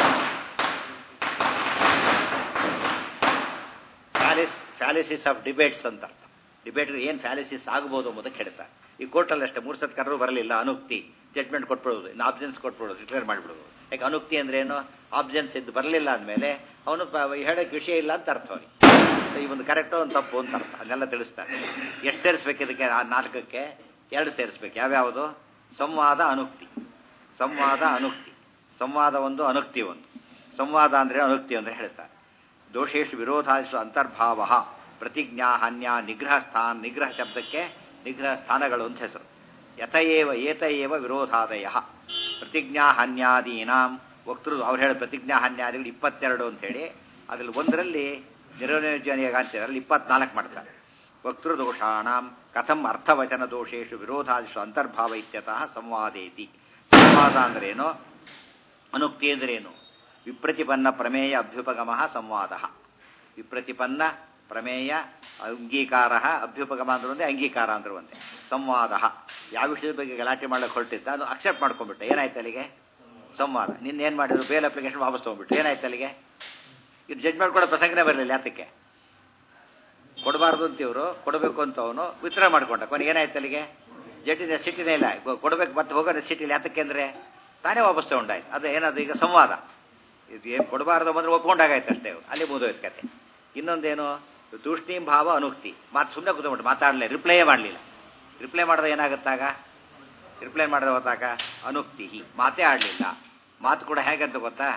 ಫ್ಯಾಲಿಸ್ ಫ್ಯಾಲಿಸಿಸ್ ಆಫ್ ಡಿಬೇಟ್ಸ್ ಅಂತ ಅರ್ಥ ಡಿಬೇಟ್ ಏನು ಫ್ಯಾಲಿಸಿಸ್ ಆಗ್ಬೋದು ಎಂಬುದಕ್ಕೆ ಹೇಳ್ತಾರೆ ಈ ಕೋರ್ಟಲ್ಲಿ ಅಷ್ಟೇ ಮೂರು ಸತ್ ಕರೆದು ಬರಲಿಲ್ಲ ಅನುಕ್ತಿ ಜಡ್ಜ್ಮೆಂಟ್ ಕೊಟ್ಬಿಡೋದು ಇನ್ನು ಆಬ್ಜೆನ್ಸ್ ಕೊಟ್ಬಿಡೋದು ಡಿಕ್ಲೇರ್ ಮಾಡಿಬಿಡೋದು ಯಾಕೆ ಅನುಕ್ತಿ ಅಂದ್ರೆ ಏನು ಆಬ್ಜೆನ್ಸ್ ಇದ್ದು ಬರಲಿಲ್ಲ ಅಂದಮೇಲೆ ಅವನು ಹೇಳೋಕ್ಕೆ ವಿಷಯ ಇಲ್ಲ ಅಂತ ಅರ್ಥ ಅವನಿಗೆ ಈ ಒಂದು ಕರೆಕ್ಟು ಒಂದು ತಪ್ಪು ಅಂತ ಅರ್ಥ ಅದನ್ನೆಲ್ಲ ತಿಳಿಸ್ತಾರೆ ಎಷ್ಟು ಸೇರಿಸ್ಬೇಕು ಇದಕ್ಕೆ ಆ ನಾಲ್ಕಕ್ಕೆ ಎರಡು ಸೇರಿಸ್ಬೇಕು ಯಾವ್ಯಾವುದು ಸಂವಾದ ಅನುಕ್ತಿ ಸಂವಾದ ಅನುಕ್ತಿ ಸಂವಾದ ಒಂದು ಅನುಕ್ತಿ ಒಂದು ಸಂವಾದ ಅಂದರೆ ಅನುಕ್ತಿ ಅಂದರೆ ಹೇಳ್ತಾರೆ ದೋಷೇಶು ವಿರೋಧಾದಿಷು ಅಂತರ್ಭಾವ ಪ್ರತಿಜ್ಞಾ ಹನ್ಯ ನಿಗ್ರಹ ಸ್ಥಾನ ನಿಗ್ರಹ ಶಬ್ದಕ್ಕೆ ನಿಗ್ರಹ ಸ್ಥಾನಗಳು ಅಂತ ಹೆಸರು ಯಥಯೇವ ಏತಯೇವ ವಿರೋಧಾದಯ ಪ್ರತಿಜ್ಞಾ ಹನ್ಯಾದೀನಾಂ ವಕ್ತೃ ಅವ್ರು ಹೇಳೋ ಪ್ರತಿಜ್ಞಾ ಹನ್ಯಾದಿಗಳು ಇಪ್ಪತ್ತೆರಡು ಅಂತೇಳಿ ಅದರಲ್ಲಿ ಒಂದರಲ್ಲಿ ನಿರ್ವಯೋಜನೆಯಾಗ ಅಂತಾರೆ ಅಲ್ಲಿ ಇಪ್ಪತ್ನಾಲ್ಕು ಮಾಡ್ತಾರೆ ವಕ್ತೃದೋಷಾಣಂ ಕಥಂ ಅರ್ಥವಚನ ದೋಷೇಶು ವಿರೋಧಾದಿಷು ಅಂತರ್ಭಾವ ಇತ್ಯತಃ ಸಂವಾದೇತಿ ಸಂವಾದ ಅಂದ್ರೇನು ಅನುಕ್ತಿ ಅಂದ್ರೇನು ವಿಪ್ರತಿಪನ್ನ ಪ್ರಮೇಯ ಅಭ್ಯುಪಗಮ ಸಂವಾದ ವಿಪ್ರತಿಪನ್ನ ಪ್ರಮೇಯ ಅಂಗೀಕಾರ ಅಭ್ಯುಪಗಮ ಅಂದ್ರೆ ಒಂದೇ ಅಂಗೀಕಾರ ಅಂದ್ರೆ ಒಂದೇ ಸಂವಾದ ಯಾವ ವಿಷಯದ ಬಗ್ಗೆ ಗಲಾಟೆ ಮಾಡ್ಲಿಕ್ಕೆ ಹೊರಟಿದ್ದ ಅದು ಅಕ್ಸೆಪ್ಟ್ ಮಾಡ್ಕೊಂಡ್ಬಿಟ್ಟೆ ಏನಾಯ್ತು ಅಲ್ಲಿಗೆ ಸಂವಾದ ನಿನ್ನ ಏನು ಮಾಡಿದ್ರು ಬೇಲ್ ಅಪ್ಲಿಕೇಶನ್ ವಾಪಸ್ ತೊಗೊಂಡ್ಬಿಟ್ಟು ಏನಾಯ್ತು ಅಲ್ಲಿಗೆ ಇದು ಜಡ್ಜ್ಮೆಂಟ್ ಕೊಡೋ ಪ್ರಸಂಗನೇ ಬರಲಿಲ್ಲ ಯಾತಕ್ಕೆ ಕೊಡಬಾರ್ದು ಅಂತ ಇವರು ಕೊಡಬೇಕು ಅಂತ ಅವನು ವಿತ್ಡ್ರಾ ಮಾಡ್ಕೊಂಡ ಕೊನೆಗೆ ಏನಾಯ್ತು ಅಲ್ಲಿಗೆ ಜಡ್ಜಿನ ಸಿಟಿನೇ ಇಲ್ಲ ಕೊಡಬೇಕು ಮತ್ತೆ ಹೋಗೋ ಸಿಟಿಲಿ ಯಾತಕ್ಕೆ ಅಂದರೆ ತಾನೇ ವಾಪಸ್ ತಗೊಂಡಾಯ್ತು ಅದು ಏನದು ಈಗ ಸಂವಾದ ಇದು ಏನು ಕೊಡಬಾರ್ದು ಬಂದ್ರೆ ಒಪ್ಕೊಂಡಾಗಾಯ್ತು ಅಷ್ಟೇ ಅಲ್ಲಿ ಮುಗಿದೋಯ್ತು ಕತೆ ಇನ್ನೊಂದೇನು ತೂಷ್ಣೀಂ ಭಾವ ಅನುಕ್ತಿ ಮಾತು ಸುಮ್ಮನೆ ಕೂತ್ಬಿಟ್ಟು ಮಾತಾಡಲಿಲ್ಲ ರಿಪ್ಲೈಯೇ ಮಾಡಲಿಲ್ಲ ರಿಪ್ಲೈ ಮಾಡಿದ್ರೆ ಏನಾಗುತ್ತಾಗ ರಿಪ್ಲೈ ಮಾಡಿದ ಹೊತ್ತಾಗ ಅನುಕ್ತಿ ಮಾತೇ ಆಡಲಿಲ್ಲ ಮಾತು ಕೂಡ ಹೇಗಂತ ಗೊತ್ತಾ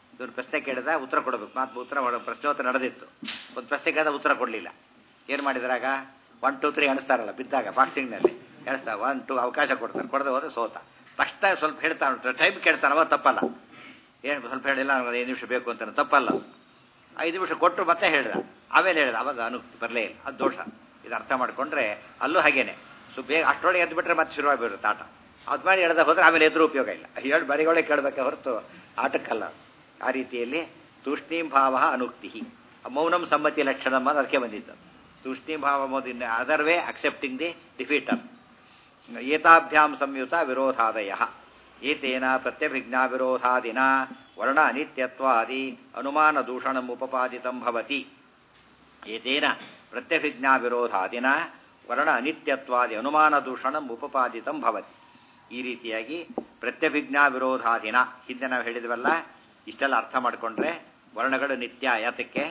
ಇವ್ರು ಪ್ರಶ್ನೆ ಕೇಳಿದ ಉತ್ತರ ಕೊಡಬೇಕು ಮಾತು ಉತ್ತರ ಮಾಡ- ಪ್ರಶ್ನೋತ್ತರ ನಡೆದಿತ್ತು ಒಂದು ಪ್ರಶ್ನೆ ಕೇಳಿದ ಉತ್ತರ ಕೊಡಲಿಲ್ಲ ಏನು ಮಾಡಿದ್ರಾಗ ಒನ್ ಟು ತ್ರೀ ಎಣಿಸ್ತಾರಲ್ಲ ಬಿದ್ದಾಗ ಬಾಕ್ಸಿಂಗ್ನಲ್ಲಿ ಎಣಿಸ್ತಾ ಒನ್ ಟು ಅವಕಾಶ ಕೊಡ್ತಾರೆ ಕೊಡದೆ ಹೋದ್ರೆ ಸೋತ ತಕ್ಷಣ ಸ್ವಲ್ಪ ಹೇಳ್ತಾನೆ ಟೈಮ್ ಕೇಳ್ತಾನವ ತಪ್ಪಲ್ಲ ಏನು ಸ್ವಲ್ಪ ಹೇಳಿಲ್ಲ ನನಗೆ ಐದು ನಿಮಿಷ ಬೇಕು ಅಂತಾನೆ ತಪ್ಪಲ್ಲ ಐದು ನಿಮಿಷ ಕೊಟ್ಟು ಮತ್ತೆ ಹೇಳಿದ ಆಮೇಲೆ ಹೇಳಿದ ಅವಾಗ ಅನು ಬರಲೇ ಇಲ್ಲ ಅದು ದೋಷ ಇದು ಅರ್ಥ ಮಾಡ್ಕೊಂಡ್ರೆ ಅಲ್ಲೂ ಹಾಗೇನೆ ಸೊ ಬೇಗ ಅಷ್ಟರೊಳಗೆ ಎದ್ದು ಬಿಟ್ರೆ ಮತ್ತೆ ಶುರುವಾಗಿರುತ್ತೆ ಆಟ ಅದು ಮಾಡಿ ಎಳ್ದ ಹೋದ್ರೆ ಆಮೇಲೆ ಎದುರು ಉಪಯೋಗ ಇಲ್ಲ ಹೇಳಿ ಬರಿಗಳೇ ಕೇಳಬೇಕೆ ಹೊರತು ಆಟಕ್ಕಲ್ಲ ಆ ರೀತಿಯಲ್ಲಿ ತೂಷ್ಣೀಂ ಭಾವ ಅನುಕ್ತಿ ಮೌನಂ ಸಮ್ಮತಿ ಲಕ್ಷಣ ಅನ್ನೋದು ಅದಕ್ಕೆ ಬಂದಿದ್ದು ತೂಷ್ಣೀಂ ಭಾವ ಮೋದಿನ other way accepting the defeat ಏತಾಭ್ಯಾಂ ಸಂಯುತ ವಿರೋಧಾದಯ ಏತೇನ ಪ್ರತ್ಯಭಿಜ್ಞಾ ವಿರೋಧಾದಿನ ವರ್ಣ ಅನಿತ್ಯತ್ವಾದಿ ಅನುಮಾನ ದೂಷಣಂ ಉಪಪಾದಿತಂ ಭವತಿ ಏತೇನ ಪ್ರತ್ಯಭಿಜ್ಞಾ ವಿರೋಧಾದಿನ ವರ್ಣ ಅನಿತ್ಯತ್ವಾದಿ ಅನುಮಾನ ದೂಷಣಂ ಉಪಪಾದಿತಂ ಭವತಿ ಈ ರೀತಿಯಾಗಿ ಪ್ರತ್ಯಭಿಜ್ಞಾ ವಿರೋಧಾದಿನ ಹಿಂದೆ ನಾವು ಹೇಳಿದ್ವಲ್ಲ ಇಷ್ಟೆಲ್ಲ ಅರ್ಥ ಮಾಡಿಕೊಂಡ್ರೆ ವರ್ಣಗಳು ನಿತ್ಯ ಯಾತಕ್ಕೆ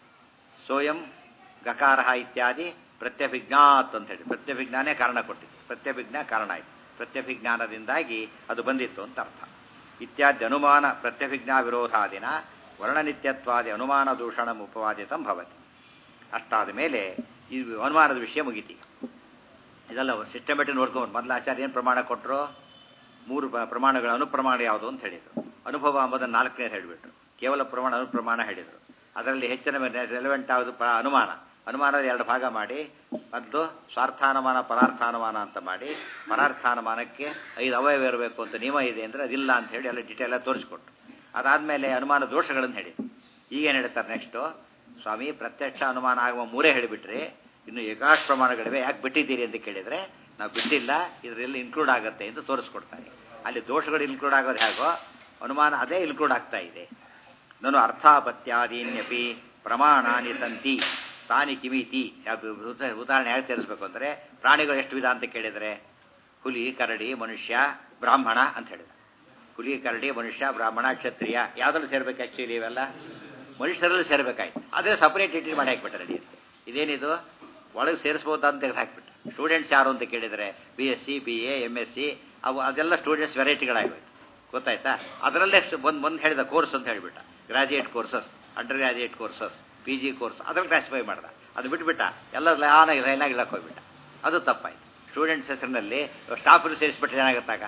ಸೋಯಂ ಗಕಾರ ಇತ್ಯಾದಿ ಪ್ರತ್ಯಭಿಜ್ಞಾತ್ ಅಂತ ಹೇಳಿ ಪ್ರತ್ಯಭಿಜ್ಞಾನೇ ಕಾರಣ ಕೊಟ್ಟಿತ್ತು ಪ್ರತ್ಯಭಿಜ್ಞಾ ಕಾರಣ ಆಯಿತು ಪ್ರತ್ಯಭಿಜ್ಞಾನದಿಂದಾಗಿ ಅದು ಬಂದಿತ್ತು ಅಂತ ಅರ್ಥ ಇತ್ಯಾದಿ ಅನುಮಾನ ಪ್ರತ್ಯಭಿಜ್ಞಾ ವಿರೋಧಾದಿನ ವರ್ಣನಿತ್ಯತ್ವಾದಿ ಅನುಮಾನ ದೂಷಣ ಉಪವಾದಿತಂ ಭವತಿ ಅಷ್ಟಾದ ಮೇಲೆ ಈ ಅನುಮಾನದ ವಿಷಯ ಮುಗಿತಿ ಇದೆಲ್ಲ ಸಿಸ್ಟಮೆಟಿಕ್ ನೋಡ್ಕೊಂಡು ಮೊದಲ ಆಚಾರ್ಯ ಏನು ಪ್ರಮಾಣ ಕೊಟ್ಟರು ಮೂರು ಪ್ರ- ಪ್ರಮಾಣಗಳ ಅನುಪ್ರಮಾಣ ಯಾವುದು ಅಂತ ಹೇಳಿದರು ಅನುಭವ ಎಂಬುದನ್ನು ನಾಲ್ಕನೇ ಹೇಳಿಬಿಟ್ರು ಕೇವಲ ಪ್ರಮಾಣ ಅನುಪ್ರಮಾಣ ಹೇಳಿದರು ಅದರಲ್ಲಿ ಹೆಚ್ಚಿನ ರೆಲೆವೆಂಟ್ ಯಾವುದು ಪ ಅನುಮಾನ ಅನುಮಾನದ ಎರಡು ಭಾಗ ಮಾಡಿ ಮತ್ತು ಸ್ವಾರ್ಥಾನುಮಾನ ಪರಾರ್ಥಾನುಮಾನ ಅಂತ ಮಾಡಿ ಪರಾರ್ಥಾನುಮಾನಕ್ಕೆ ಐದು ಅವಯವ ಇರಬೇಕು ಅಂತ ನಿಯಮ ಇದೆ ಅಂದರೆ ಅದಿಲ್ಲ ಅಂತ ಹೇಳಿ ಎಲ್ಲ ಡಿಟೇಲ್ ಎಲ್ಲ ತೋರಿಸ್ಕೊಟ್ರು ಅದಾದಮೇಲೆ ಅನುಮಾನ ದೋಷಗಳನ್ನು ಹೇಳಿ ಈಗೇನು ಹೇಳ್ತಾರೆ ನೆಕ್ಸ್ಟು ಸ್ವಾಮಿ ಪ್ರತ್ಯಕ್ಷ ಅನುಮಾನ ಆಗುವ ಮೂರೇ ಹೇಳಿಬಿಟ್ರಿ ಇನ್ನು ಏಕಾಶ ಪ್ರಮಾಣಗಳಿವೆ ಯಾಕೆ ಬಿಟ್ಟಿದ್ದೀರಿ ಅಂತ ಕೇಳಿದರೆ ನಾವು ಬಿಟ್ಟಿಲ್ಲ ಇದರಲ್ಲಿ ಇನ್ಕ್ಲೂಡ್ ಆಗುತ್ತೆ ಅಂತ ತೋರಿಸ್ಕೊಡ್ತಾರೆ ಅಲ್ಲಿ ದೋಷಗಳು ಇನ್ಕ್ಲೂಡ್ ಆಗೋದು ಹೇಗೋ ಅನುಮಾನ ಅದೇ ಇನ್ಕ್ಲೂಡ್ ಆಗ್ತಾ ಇದೆ ನಾನು ಅರ್ಥಾಪತ್ಯಾದೀನ್ಯಪಿ ಪ್ರಮಾಣಾನಿ ಸಂತಿ ತಾನಿ ಕಿಮಿತಿ ಯಾವ್ದು ಉದ- ಉದಾಹರಣೆ ಹೇಗೆ ತಿಳಿಸ್ಬೇಕು ಅಂದರೆ ಪ್ರಾಣಿಗಳು ಎಷ್ಟು ವಿಧ ಅಂತ ಕೇಳಿದರೆ ಹುಲಿ ಕರಡಿ ಮನುಷ್ಯ ಬ್ರಾಹ್ಮಣ ಅಂತ ಹೇಳಿದ ಹುಲಿ ಕರಡಿ ಮನುಷ್ಯ ಬ್ರಾಹ್ಮಣ ಕ್ಷತ್ರಿಯ ಯಾವುದ್ರಲ್ಲಿ ಸೇರ್ಬೇಕು ಆ್ಯಕ್ಚುಲಿ ಇವೆಲ್ಲ ಮನುಷ್ಯರಲ್ಲಿ ಸೇರ್ಬೇಕಾಯ್ತು ಆದರೆ ಸಪರೇಟ್ ಇಟ್ಟಿಗೆ ಮಾಡಿ ಹಾಕ್ಬಿಟ್ರೆ ರೆಡಿ ಇದೇನಿದು ಒಳಗೆ ಸೇರಿಸ್ಬೋದು ಅಂತ ತೆಗೆದು ಹಾಕ್ಬಿಟ್ಟು ಸ್ಟೂಡೆಂಟ್ಸ್ ಯಾರು ಅಂತ ಕೇಳಿದರೆ B S C B A M S C ಅವು ಅದೆಲ್ಲ ಸ್ಟೂಡೆಂಟ್ಸ್ ವೆರೈಟಿಗಳಾಗೋಯ್ತು ಗೊತ್ತಾಯ್ತಾ ಅದರಲ್ಲೇ ಒಂದು ಒಂದು ಹೇಳಿದ ಕೋರ್ಸ್ ಅಂತ ಹೇಳಿಬಿಟ್ಟ graduate courses undergraduate courses P G course ಅದ್ರಲ್ಲಿ ಕ್ಲಾಸಿಫೈ ಮಾಡ್ದ ಅದು ಬಿಟ್ಬಿಟ್ಟ ಎಲ್ಲ ಲಾನಾಗಿ ಲೈನಾಗಿ ಇಡಕ್ಕೆ ಹೋಗ್ಬಿಟ್ಟ ಅದು ತಪ್ಪಾಯ್ತು ಸ್ಟೂಡೆಂಟ್ಸ್ ಹೆಸರಿನಲ್ಲಿ ಸ್ಟಾಫ್ ಸೇರಿಸ್ಬಿಟ್ರೆ ಏನಾಗುತ್ತಾಗ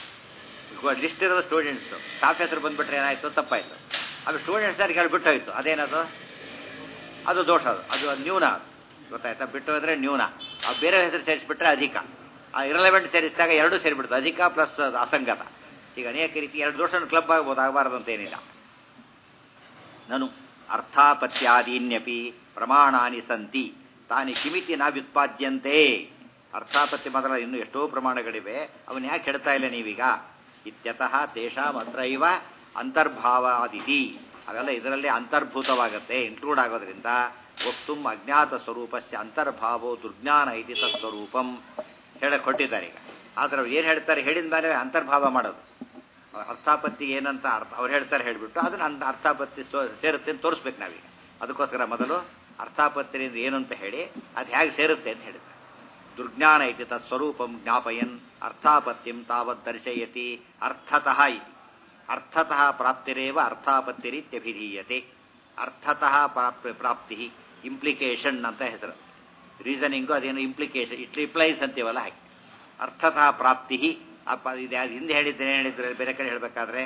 ಲಿಸ್ಟ್ ಇರೋದು ಸ್ಟೂಡೆಂಟ್ಸು ಸ್ಟಾಫ್ ಹೆಸರು ಬಂದ್ಬಿಟ್ರೆ ಏನಾಯ್ತು ತಪ್ಪಾಯ್ತು ಅದು ಸ್ಟೂಡೆಂಟ್ಸ್ ಯಾರಿಗೆ ಹೇಳಿ ಬಿಟ್ಟೋಯ್ತು ಅದೇನದು ಅದು ದೋಷ ಅದು ಅದು ನ್ಯೂನ ಅದು. ಗೊತ್ತಾಯ್ತಾ ಬಿಟ್ಟು ಹೋದ್ರೆ ನ್ಯೂನ ಆ ಬೇರೆ ಹೆಸರು ಸೇರಿಸ್ಬಿಟ್ರೆ ಅಧಿಕ ಆ ಇರಲೆವೆಂಟ್ ಸೇರಿಸಿದಾಗ ಎರಡೂ ಸೇರಿಬಿಡ್ತು ಅಧಿಕ ಪ್ಲಸ್ ಅಸಂಗತ ಈಗ ಅನೇಕ ರೀತಿ ಎರಡು ದೋಷ ಕ್ಲಬ್ ಆಗ್ಬೋದು ಆಗಬಾರದು ಅಂತ ಏನಿಲ್ಲ ನನು ಅರ್ಥಾಪತ್ಯಾದೀನ್ಯಪಿ ಪ್ರಮಾಣಾನಿ ಸಂತಿ ತಾನಿ ಕಿಮಿತಿ ನಾ ವ್ಯುತ್ಪಾದ್ಯಂತೆ ಅರ್ಥಾಪತ್ತಿ ಮಾತ್ರ ಇನ್ನೂ ಎಷ್ಟೋ ಪ್ರಮಾಣಗಳಿವೆ ಅವನ್ನ ಯಾಕೆ ಹೇಳ್ತಾ ಇಲ್ಲ ನೀವೀಗ ಇತ್ಯತಃ ತೇಷಾಂ ಅತ್ರೈವ ಅಂತರ್ಭಾವಾದಿತಿ ಅವೆಲ್ಲ ಇದರಲ್ಲಿ ಅಂತರ್ಭೂತವಾಗುತ್ತೆ ಇನ್ಕ್ಲೂಡ್ ಆಗೋದ್ರಿಂದ ವಕ್ತು ಅಜ್ಞಾತ ಸ್ವರೂಪಸ್ಯ ಅಂತರ್ಭಾವೋ ದುರ್ಜ್ಞಾನ ಇತಿ ತತ್ಸ್ವರೂಪಂ ಹೇಳಕ್ ಕೊಟ್ಟಿದ್ದಾರೆ ಈಗ ಆದ್ರೆ ಏನು ಹೇಳ್ತಾರೆ ಹೇಳಿದ ಮೇಲೆ ಅಂತರ್ಭಾವ ಮಾಡೋದು ಅರ್ಥಾಪತ್ತಿಗೆ ಏನಂತ ಅರ್ಥ ಅವ್ರು ಹೇಳ್ತಾರೆ ಹೇಳಿಬಿಟ್ಟು ಅದನ್ನ ಅಂತ ಅರ್ಥಾಪತ್ತಿ ಸೋ- ಸೇರುತ್ತೆ ಅಂತ ತೋರಿಸ್ಬೇಕು ನಾವೀಗ ಅದಕ್ಕೋಸ್ಕರ ಮೊದಲು ಅರ್ಥಾಪತ್ತಿನಿಂದ ಏನು ಅಂತ ಹೇಳಿ ಅದು ಹೇಗೆ ಸೇರುತ್ತೆ ಅಂತ ಹೇಳಿದ್ದಾರೆ ದುರ್ಜ್ಞಾನ ಇತಿ ತತ್ಸ್ವರೂಪಂ ಜ್ಞಾಪಯನ್ ಅರ್ಥಾಪತ್ತಿಂ ತಾವತ್ ದರ್ಶಯತಿ ಅರ್ಥತಃ ಇತಿ ಅರ್ಥತಃ ಪ್ರಾಪ್ತಿರೇವ ಅರ್ಥಾಪತ್ತಿರಿತ್ಯಭಿಧೀಯತೆ ಅರ್ಥತಃ ಪ್ರಾಪ್- ಪ್ರಾಪ್ತಿ ಇಂಪ್ಲಿಕೇಶನ್ ಅಂತ ಹೆಸರು ರೀಸನಿಂಗು ಅದೇನು ಇಂಪ್ಲಿಕೇಶನ್ ಇಟ್ ರಿಪ್ಲೈಸ್ ಅಂತೀವಲ್ಲ ಹಾಗೆ ಅರ್ಥತಃ ಪ್ರಾಪ್ತಿ ಅಪ್ಪ ಇದು ಯಾವ್ದು ಹಿಂದೆ ಹೇಳಿದ್ದೇನೆ ಹೇಳಿದ್ರೆ ಬೇರೆ ಕಡೆ ಹೇಳಬೇಕಾದ್ರೆ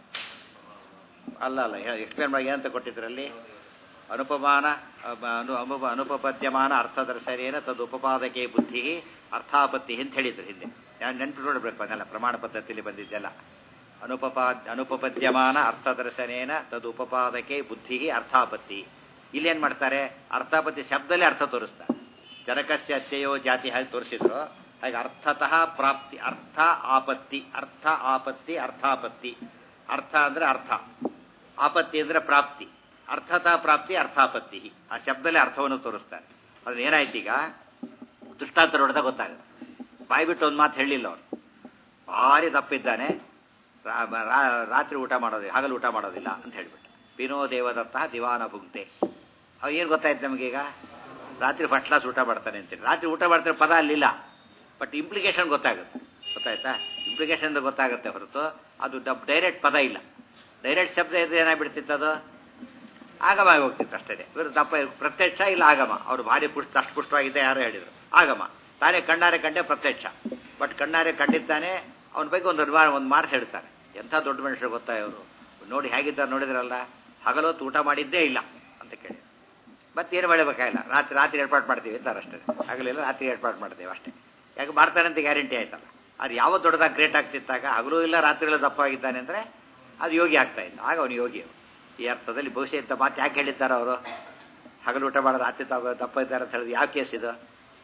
ಅಲ್ಲ ಅಲ್ಲ ಎಕ್ಸ್ಪ್ಲೇನ್ ಮಾಡಿ ಏನಂತ ಕೊಟ್ಟಿದ್ರಲ್ಲಿ ಅನುಪಮಾನ ಅಪ- ಅನು ಅನುಪ ಅನುಪಪದ್ಯಮಾನ ಅರ್ಥದರ್ಶನೇನ ತದುಪಪಾದಕೆ ಬುದ್ಧಿ ಅರ್ಥಾಪತ್ತಿ ಅಂತ ಹೇಳಿದ್ರು ಹಿಂದೆ ನಾನು ನೆನ್ಪಿಟ್ಕೊಳ್ಬೇಕು ಅದೆಲ್ಲ ಪ್ರಮಾಣ ಪದ್ಧತಿಯಲ್ಲಿ ಬಂದಿದ್ದೆಲ್ಲ ಅನುಪಪಾ ಅನುಪಪದ್ಯಮಾನ ಅರ್ಥದರ್ಶನೇನ ತದುಪಪಾದಕೆ ಬುದ್ಧಿ ಅರ್ಥಾಪತ್ತಿ ಇಲ್ಲೇನ್ ಮಾಡ್ತಾರೆ ಅರ್ಥಾಪತ್ತಿ ಶಬ್ದಲ್ಲೇ ಅರ್ಥ ತೋರಿಸ್ತಾರೆ ಜನಕಸ್ಯ ಅತ್ಯಯೋ ಜಾತಿ ಹಾಗೆ ತೋರಿಸಿದ್ರು ಹಾಗೆ ಅರ್ಥತಃ ಪ್ರಾಪ್ತಿ ಅರ್ಥ ಆಪತ್ತಿ ಅರ್ಥ ಆಪತ್ತಿ ಅರ್ಥಾಪತ್ತಿ ಅರ್ಥ ಅಂದ್ರೆ ಅರ್ಥ ಆಪತ್ತಿ ಅಂದ್ರೆ ಪ್ರಾಪ್ತಿ ಅರ್ಥತಃ ಪ್ರಾಪ್ತಿ ಅರ್ಥಾಪತ್ತಿ ಆ ಶಬ್ದಲ್ಲೇ ಅರ್ಥವನ್ನು ತೋರಿಸ್ತಾರೆ ಅದ್ರ ಏನಾಯ್ತು ಈಗ ದೃಷ್ಟಾಂತ ನೋಡಿದಾಗ ಗೊತ್ತಾಗುತ್ತೆ ಬಾಯಿ ಬಿಟ್ಟು ಒಂದು ಮಾತು ಹೇಳಿಲ್ಲ ಅವನು ಭಾರಿ ತಪ್ಪಿದ್ದಾನೆ ರಾ- ರಾ- ರಾತ್ರಿ ಊಟ ಮಾಡೋದಿಲ್ಲ ಹಗಲು ಊಟ ಮಾಡೋದಿಲ್ಲ ಅಂತ ಹೇಳ್ಬಿಟ್ಟು ವಿನೋ ದೇವದತ್ತ ದಿವಾನ ಭುಂಕ್ತೆ ಅವ್ ಏನು ಗೊತ್ತಾಯ್ತು ನಮಗೀಗ ರಾತ್ರಿ ಫಸ್ಟ್ ಕ್ಲಾಸ್ ಊಟ ಮಾಡ್ತಾನೆ ಅಂತೇಳಿ ರಾತ್ರಿ ಊಟ ಮಾಡ್ತಾರೆ ಪದ ಅಲ್ಲಿಲ್ಲ ಬಟ್ ಇಂಪ್ಲಿಕೇಶನ್ ಗೊತ್ತಾಗುತ್ತೆ ಗೊತ್ತಾಯ್ತಾ ಇಂಪ್ಲಿಕೇಶನ್ ಗೊತ್ತಾಗುತ್ತೆ ಹೊರತು ಅದು ಡೈರೆಕ್ಟ್ ಪದ ಇಲ್ಲ ಡೈರೆಕ್ಟ್ ಶಬ್ದ ಇದ್ರೆ ಏನಾಗ್ಬಿಡ್ತಿತ್ತು ಅದು ಆಗಮ ಆಗಿ ಹೋಗ್ತಿತ್ತು ಅಷ್ಟೇ ಇವರು ದಪ್ಪ ಪ್ರತ್ಯಕ್ಷ ಇಲ್ಲ ಆಗಮ ಅವರು ಭಾರಿ ಪುಷ್ಟ ಅಷ್ಟು ಪುಷ್ಟವಾಗಿದೆ ಯಾರು ಹೇಳಿದರು ಆಗಮ ತಾನೇ ಕಣ್ಣಾರೆ ಕಂಡೆ ಪ್ರತ್ಯಕ್ಷ ಬಟ್ ಕಣ್ಣಾರೆ ಕಂಡಿದ್ದಾನೆ ಅವನ ಬಗ್ಗೆ ಒಂದು ಅನುಮಾನ ಒಂದು ಮಾರ್ಕ್ಸ್ ಹೇಳ್ತಾರೆ ಎಂಥ ದೊಡ್ಡ ಮನುಷ್ಯರು ಗೊತ್ತಾ ಇವರು ನೋಡಿ ಹೇಗಿದ್ದಾರೆ ನೋಡಿದ್ರಲ್ಲ ಹಗಲೊತ್ತು ಊಟ ಮಾಡಿದ್ದೇ ಇಲ್ಲ ಅಂತ ಕೇಳಿ ಮತ್ತೇನು ಮಾಡಬೇಕಾಗಿಲ್ಲ ರಾತ್ರಿ ರಾತ್ರಿ ಏರ್ಪಾಡು ಮಾಡ್ತೀವಿ ಅಂತಾರೆ ಅಷ್ಟೇ ಹಗಲೆಲ್ಲ ರಾತ್ರಿ ಏರ್ಪಾಡು ಮಾಡ್ತೀವಿ ಅಷ್ಟೇ ಯಾಕೆ ಮಾಡ್ತಾನೆ ಅಂತ ಗ್ಯಾರಂಟಿ ಆಯ್ತಲ್ಲ ಅದು ಯಾವ ದೊಡ್ಡದಾಗಿ ಗ್ರೇಟ್ ಆಗ್ತಿತ್ತಾಗ ಹಗಲು ಇಲ್ಲ ರಾತ್ರಿ ಎಲ್ಲ ದಪ್ಪ ಆಗಿದ್ದಾನೆ ಅಂದರೆ ಅದು ಯೋಗಿ ಆಗ್ತಾ ಇದ್ದ ಆಗ ಅವನು ಯೋಗಿ ಅವನು. ಈ ಅರ್ಥದಲ್ಲಿ ಬಹುಶಃ ಇಂಥ ಮಾತು ಯಾಕೆ ಹೇಳಿದ್ದಾರೆ ಅವರು ಹಗಲು ಊಟ ಮಾಡೋದು ರಾತ್ರಿ ತಗೋ ದಪ್ಪ ಇದ್ದಾರೆ ಅಂತ ಹೇಳಿದ್ರು ಯಾವ ಕೇಸ್ ಇದು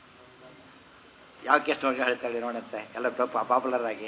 ಯಾವ ಕೇಸ್ ನೋಡಿ ಹೇಳ್ತಾರೆ ನೋಡಂತೆ ಎಲ್ಲ ಪಾಪ್ಯುಲರ್ ಆಗಿ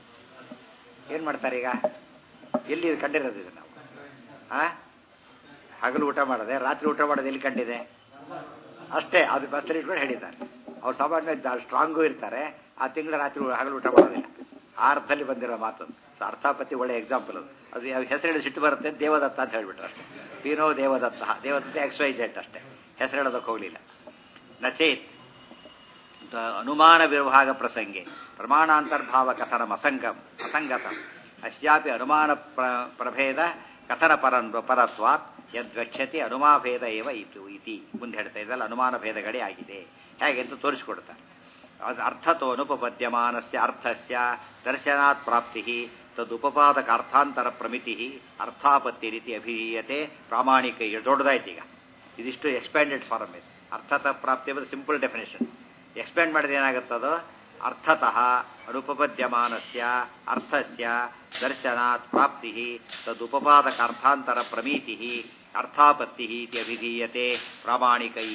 ಏನು ಮಾಡ್ತಾರೆ ಈಗ ಎಲ್ಲಿ ಇದು ಕಂಡಿರೋದು ಇದು ನಾವು ಆ ಹಗಲು ಊಟ ಮಾಡದೆ ರಾತ್ರಿ ಊಟ ಮಾಡೋದು ಎಲ್ಲಿ ಕಂಡಿದೆ ಅಷ್ಟೇ ಅದು ಬಸ್ಸಲ್ಲಿ ಇಟ್ಕೊಂಡು ಹೇಳಿದ್ದಾರೆ ಅವ್ರು ಸಾಮಾನ್ಯ ಸ್ಟ್ರಾಂಗು ಇರ್ತಾರೆ ಆ ತಿಂಗಳ ರಾತ್ರಿ ಹಗಲು ಊಟ ಮಾಡೋದಿಲ್ಲ ಆ ಅರ್ಥದಲ್ಲಿ ಬಂದಿರೋ ಮಾತು ಸೊ ಅರ್ಥಾಪತಿ ಒಳ್ಳೆ ಎಕ್ಸಾಂಪಲ್ ಅದು ಅದು ಯಾವ ಹೆಸರು ಹೇಳಿ ಸಿಟ್ಟು ಬರುತ್ತೆ ಅಂತ ದೇವದತ್ತ ಅಂತ ಹೇಳ್ಬಿಟ್ರು ಅಷ್ಟೇ ಪೀನೋ Devadatta Devadatta X Y Z ಅಷ್ಟೇ ಹೆಸರು ಹೇಳೋದಕ್ಕೆ ಹೋಗಲಿಲ್ಲ ನಚೇತ್ ದ- ಅನುಮಾನ ವಿಭಾಗ ಪ್ರಸಂಗೆ ಪ್ರಮಾಣಾಂತರ್ಭಾವ ಕಥನಂ ಅಸಂಗಂ ಅಸಂಗತಂ ಅಸ್ಯಾಪಿ ಅನುಮಾನ ಪ್ರ- ಪ್ರಭೇದ ಕಥನ ಪರನ್ ಪರತ್ವಾತ್ ಯದ್ವಕ್ಷತೆ ಅನುಮಾಭೇದ ಏವ ಇತು ಇತಿ ಮುಂದೆ ಹೇಳ್ತಾ ಇದ್ದಲ್ಲ ಅನುಮಾನ ಭೇದಗಳೇ ಆಗಿದೆ ಹೇಗೆ ಅಂತ ತೋರಿಸಿಕೊಡ್ತಾರೆ ಅದು ಅರ್ಥತೋ ಅನುಪಪದ್ಯಮಾನಸ್ಯ ಅರ್ಥಸ್ಯ ದರ್ಶನಾತ್ ಪ್ರಾಪ್ತಿ ತದುಪಪಾದಕ ಅರ್ಥಾಂತರ ಪ್ರಮಿತಿ ಅರ್ಥಾಪತ್ತಿ ರೀತಿ ಅಭಿಹೀಯತೆ ಪ್ರಾಮಾಣಿಕ ಇದು ದೊಡ್ಡದಾಯ್ತು ಈಗ ಇದಿಷ್ಟು ಎಕ್ಸ್ಪ್ಯಾಂಡೆಡ್ ಫಾರಮ್ ಇದೆ ಅರ್ಥತ ಪ್ರಾಪ್ತಿ ಎಂಬುದು ಸಿಂಪಲ್ ಡೆಫಿನೇಷನ್ ಎಕ್ಸ್ಪ್ಯಾಂಡ್ ಮಾಡಿದ್ರೆ ಏನಾಗುತ್ತದೋ ಅರ್ಥತಃ ಅನುಪಪದ್ಯಮಾನಸ್ಯ ಅರ್ಥಸ್ಯ ದರ್ಶನಾತ್ ಪ್ರಾಪ್ತಿ ತದುಪಪಾದಕ ಅರ್ಥಾಂತರ ಪ್ರಮೀತಿ ಅರ್ಥಾಪತ್ತಿ ಇತಿ ಅಭಿಧೀಯತೆ ಪ್ರಾಮಾಣಿಕೈ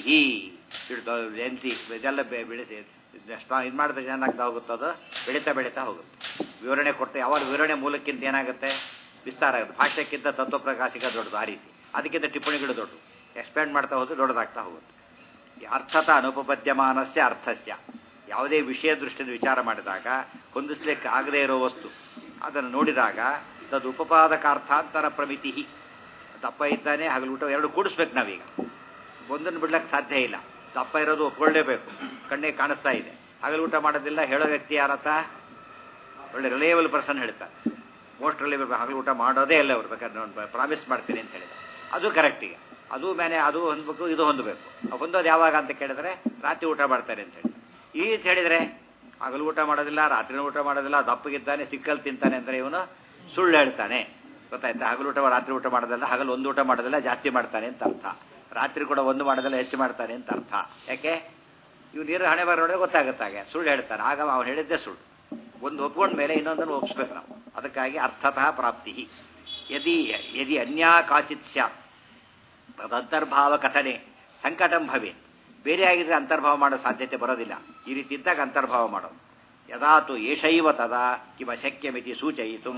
ಎನ್ಸಿ ಇದೆಲ್ಲ ಬೆ- ಬೆಳೆಸಿ ಇದು ಮಾಡಿದ್ರೆ ಏನಾಗ್ತಾ ಹೋಗುತ್ತದೋ ಬೆಳೀತಾ ಬೆಳೀತಾ ಹೋಗುತ್ತೆ ವಿವರಣೆ ಕೊಟ್ಟು ಯಾವಾಗ ವಿವರಣೆ ಮೂಲಕ್ಕಿಂತ ಏನಾಗುತ್ತೆ ವಿಸ್ತಾರ ಆಗುತ್ತೆ ಭಾಷ್ಯಕ್ಕಿಂತ ತತ್ವಪ್ರಕಾಶಿಕ ದೊಡ್ಡದು ಆ ರೀತಿ ಅದಕ್ಕಿಂತ ಟಿಪ್ಪಣಿಗಳು ದೊಡ್ಡದು ಎಕ್ಸ್ಪ್ಯಾಂಡ್ ಮಾಡ್ತಾ ಹೋದ್ರೆ ದೊಡ್ಡದಾಗ್ತಾ ಹೋಗುತ್ತೆ ಈ ಅರ್ಥತ ಅನುಪಪದ್ಯಮಾನಸ್ಯ ಅರ್ಥಸ್ಯ ಯಾವುದೇ ವಿಷಯ ದೃಷ್ಟಿಯಿಂದ ವಿಚಾರ ಮಾಡಿದಾಗ ಹೊಂದಿಸ್ಲಿಕ್ಕೆ ಆಗದೇ ಇರೋ ವಸ್ತು ಅದನ್ನು ನೋಡಿದಾಗ ತದು ಉಪಪಾದಕಾರ್ಥಾಂತರ ಪ್ರಮಿತಿ ದಪ್ಪ ಇದ್ದಾನೆ ಹಗಲು ಊಟ ಎರಡು ಕೂಡಿಸ್ಬೇಕು ನಾವೀಗ ಒಂದನ್ನು ಬಿಡ್ಲಕ್ಕೆ ಸಾಧ್ಯ ಇಲ್ಲ ದಪ್ಪ ಇರೋದು ಒಪ್ಕೊಳ್ಳೇಬೇಕು ಕಣ್ಣಿಗೆ ಕಾಣಿಸ್ತಾ ಇದೆ ಹಗಲು ಊಟ ಮಾಡೋದಿಲ್ಲ ಹೇಳೋ ವ್ಯಕ್ತಿ ಯಾರತ್ತ ಒಳ್ಳೆ ರಿಲೇಬಲ್ ಪರ್ಸನ್ ಹೇಳ್ತಾರೆ ಮೋಸ್ಟ್ ರಿಲೇಬಲ್ ಹಗಲು ಊಟ ಮಾಡೋದೇ ಇಲ್ಲ ಅವ್ರು ಬೇಕಾದ್ರೆ ನಾನು ಪ್ರಾಮಿಸ್ ಮಾಡ್ತೀನಿ ಅಂತ ಹೇಳಿದ ಅದು ಕರೆಕ್ಟ್ ಈಗ ಅದು ಮೇಲೆ ಅದು ಹೊಂದಬೇಕು ಇದು ಹೊಂದಬೇಕು ಹೊಂದೋದು ಯಾವಾಗ ಅಂತ ಕೇಳಿದ್ರೆ ರಾತ್ರಿ ಊಟ ಮಾಡ್ತಾರೆ ಅಂತ ಹೇಳಿ ಈ ರೀತಿ ಹೇಳಿದ್ರೆ ಹಗಲು ಊಟ ಮಾಡೋದಿಲ್ಲ ರಾತ್ರಿನೂ ಊಟ ಮಾಡೋದಿಲ್ಲ ದಪ್ಪಗಿದ್ದಾನೆ ಸಿಕ್ಕಲ್ ತಿಂತಾನೆ ಅಂದ್ರೆ ಇವನು ಸುಳ್ಳು ಹೇಳ್ತಾನೆ ಗೊತ್ತಾಯ್ತಾ ಹಗಲು ಊಟ ರಾತ್ರಿ ಊಟ ಮಾಡೋದಿಲ್ಲ ಹಗಲು ಒಂದು ಊಟ ಮಾಡೋದಿಲ್ಲ ಜಾಸ್ತಿ ಮಾಡ್ತಾನೆ ಅಂತ ಅರ್ಥ ರಾತ್ರಿ ಕೂಡ ಒಂದು ಮಾಡೋದಿಲ್ಲ ಹೆಚ್ಚು ಮಾಡ್ತಾನೆ ಅಂತ ಅರ್ಥ ಯಾಕೆ ಇವ್ ನೀರು ಹಣೆ ಬರ ನೋಡಿದ್ರೆ ಗೊತ್ತಾಗುತ್ತಾಗೆ ಸುಳ್ಳು ಹೇಳ್ತಾನೆ ಆಗ ಅವನು ಹೇಳಿದ್ದೆ ಸುಳ್ಳು ಒಂದು ಒಪ್ಕೊಂಡ ಮೇಲೆ ಇನ್ನೊಂದನ್ನು ಒಪ್ಸ್ಬೇಕು ನಾವು ಅದಕ್ಕಾಗಿ ಅರ್ಥತಃ ಪ್ರಾಪ್ತಿ ಯದಿ ಯದಿ ಅನ್ಯಾ ಕಾಚಿತ್ ಸ್ಯಾತ್ ತದಂತರ್ಭಾವ ಕಥನೆ ಸಂಕಟಂ ಭವೆ ಬೇರೆ ಆಗಿದ್ರೆ ಅಂತರ್ಭಾವ ಮಾಡೋ ಸಾಧ್ಯತೆ ಬರೋದಿಲ್ಲ ಈ ರೀತಿ ಇದ್ದಾಗ ಅಂತರ್ಭಾವ ಮಾಡೋದು ಯದಾತು ಏಷೈವ ತದಾ ಕಿಮ ಶಕ್ಯಮಿತಿ ಸೂಚಯಿತು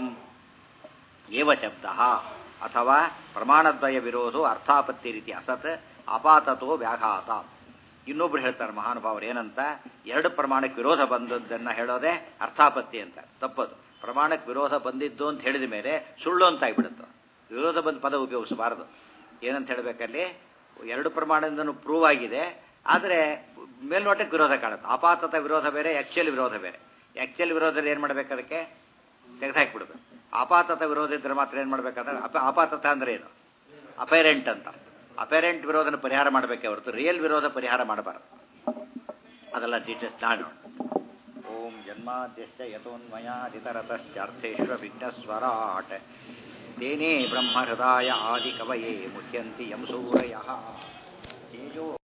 ಏವ ಶಬ್ದ ಅಥವಾ ಪ್ರಮಾಣದ್ವಯ ವಿರೋಧೋ ಅರ್ಥಾಪತ್ತಿ ರೀತಿ ಅಸತ್ ಅಪಾತತೋ ವ್ಯಾಘಾತ ಇನ್ನೊಬ್ರು ಹೇಳ್ತಾರೆ ಮಹಾನುಭಾವರು ಏನಂತ ಎರಡು ಪ್ರಮಾಣಕ್ಕೆ ವಿರೋಧ ಬಂದದ್ದನ್ನ ಹೇಳೋದೇ ಅರ್ಥಾಪತ್ತಿ ಅಂತ ತಪ್ಪದು ಪ್ರಮಾಣಕ್ಕೆ ವಿರೋಧ ಬಂದಿದ್ದು ಅಂತ ಹೇಳಿದ ಮೇಲೆ ಸುಳ್ಳು ಅಂತ ಆಗ್ಬಿಡುತ್ತೆ ವಿರೋಧ ಬಂದ ಪದ ಉಪಯೋಗಿಸಬಾರದು ಏನಂತ ಹೇಳಬೇಕಲ್ಲಿ ಎರಡು ಪ್ರಮಾಣದಿಂದನೂ ಪ್ರೂವ್ ಆಗಿದೆ ಆದರೆ ಮೇಲ್ನೋಟಕ್ಕೆ ವಿರೋಧ ಕಾಣುತ್ತೆ ಅಪಾತತ ವಿರೋಧ ಬೇರೆ ಆಕ್ಚುಯಲ್ ವಿರೋಧ ಬೇರೆ ಆಕ್ಚುಯಲ್ ವಿರೋಧದಲ್ಲಿ ಏನು ಮಾಡ್ಬೇಕು ಅದಕ್ಕೆ ತೆಗೆದುಹಾಕ್ಬಿಡ್ಬೇಕು ಆಪಾತತ ವಿರೋಧ ಇದ್ರೆ ಮಾತ್ರ ಏನು ಮಾಡ್ಬೇಕಾದ್ರೆ ಅಪ ಆಪಾತತ ಅಂದ್ರೆ ಏನು ಅಪೇರೆಂಟ್ ಅಂತ ಅಪೇರೆಂಟ್ ವಿರೋಧನ ಪರಿಹಾರ ಮಾಡಬೇಕೆ ಹೊರತು ರಿಯಲ್ ವಿರೋಧ ಪರಿಹಾರ ಮಾಡಬಾರದು ಅದೆಲ್ಲ ಡೀಟೇಲ್ಸ್ ನಾನು ಓಂ ಜನ್ಮಾದ್ಯಶ್ಚ ಯಥೋನ್ಮಯಾದಿತರತಶ್ಚಾರ್ಥೇಶ್ವ ವಿಘ್ನಸ್ವರಾಟ್ ತೇನೇ ಬ್ರಹ್ಮಹೃದಾಯ ಆದಿಕವಯೇ ಮುಹ್ಯಂತಿ ಯಂ ಸೂರಯಃ ತೇಜೋ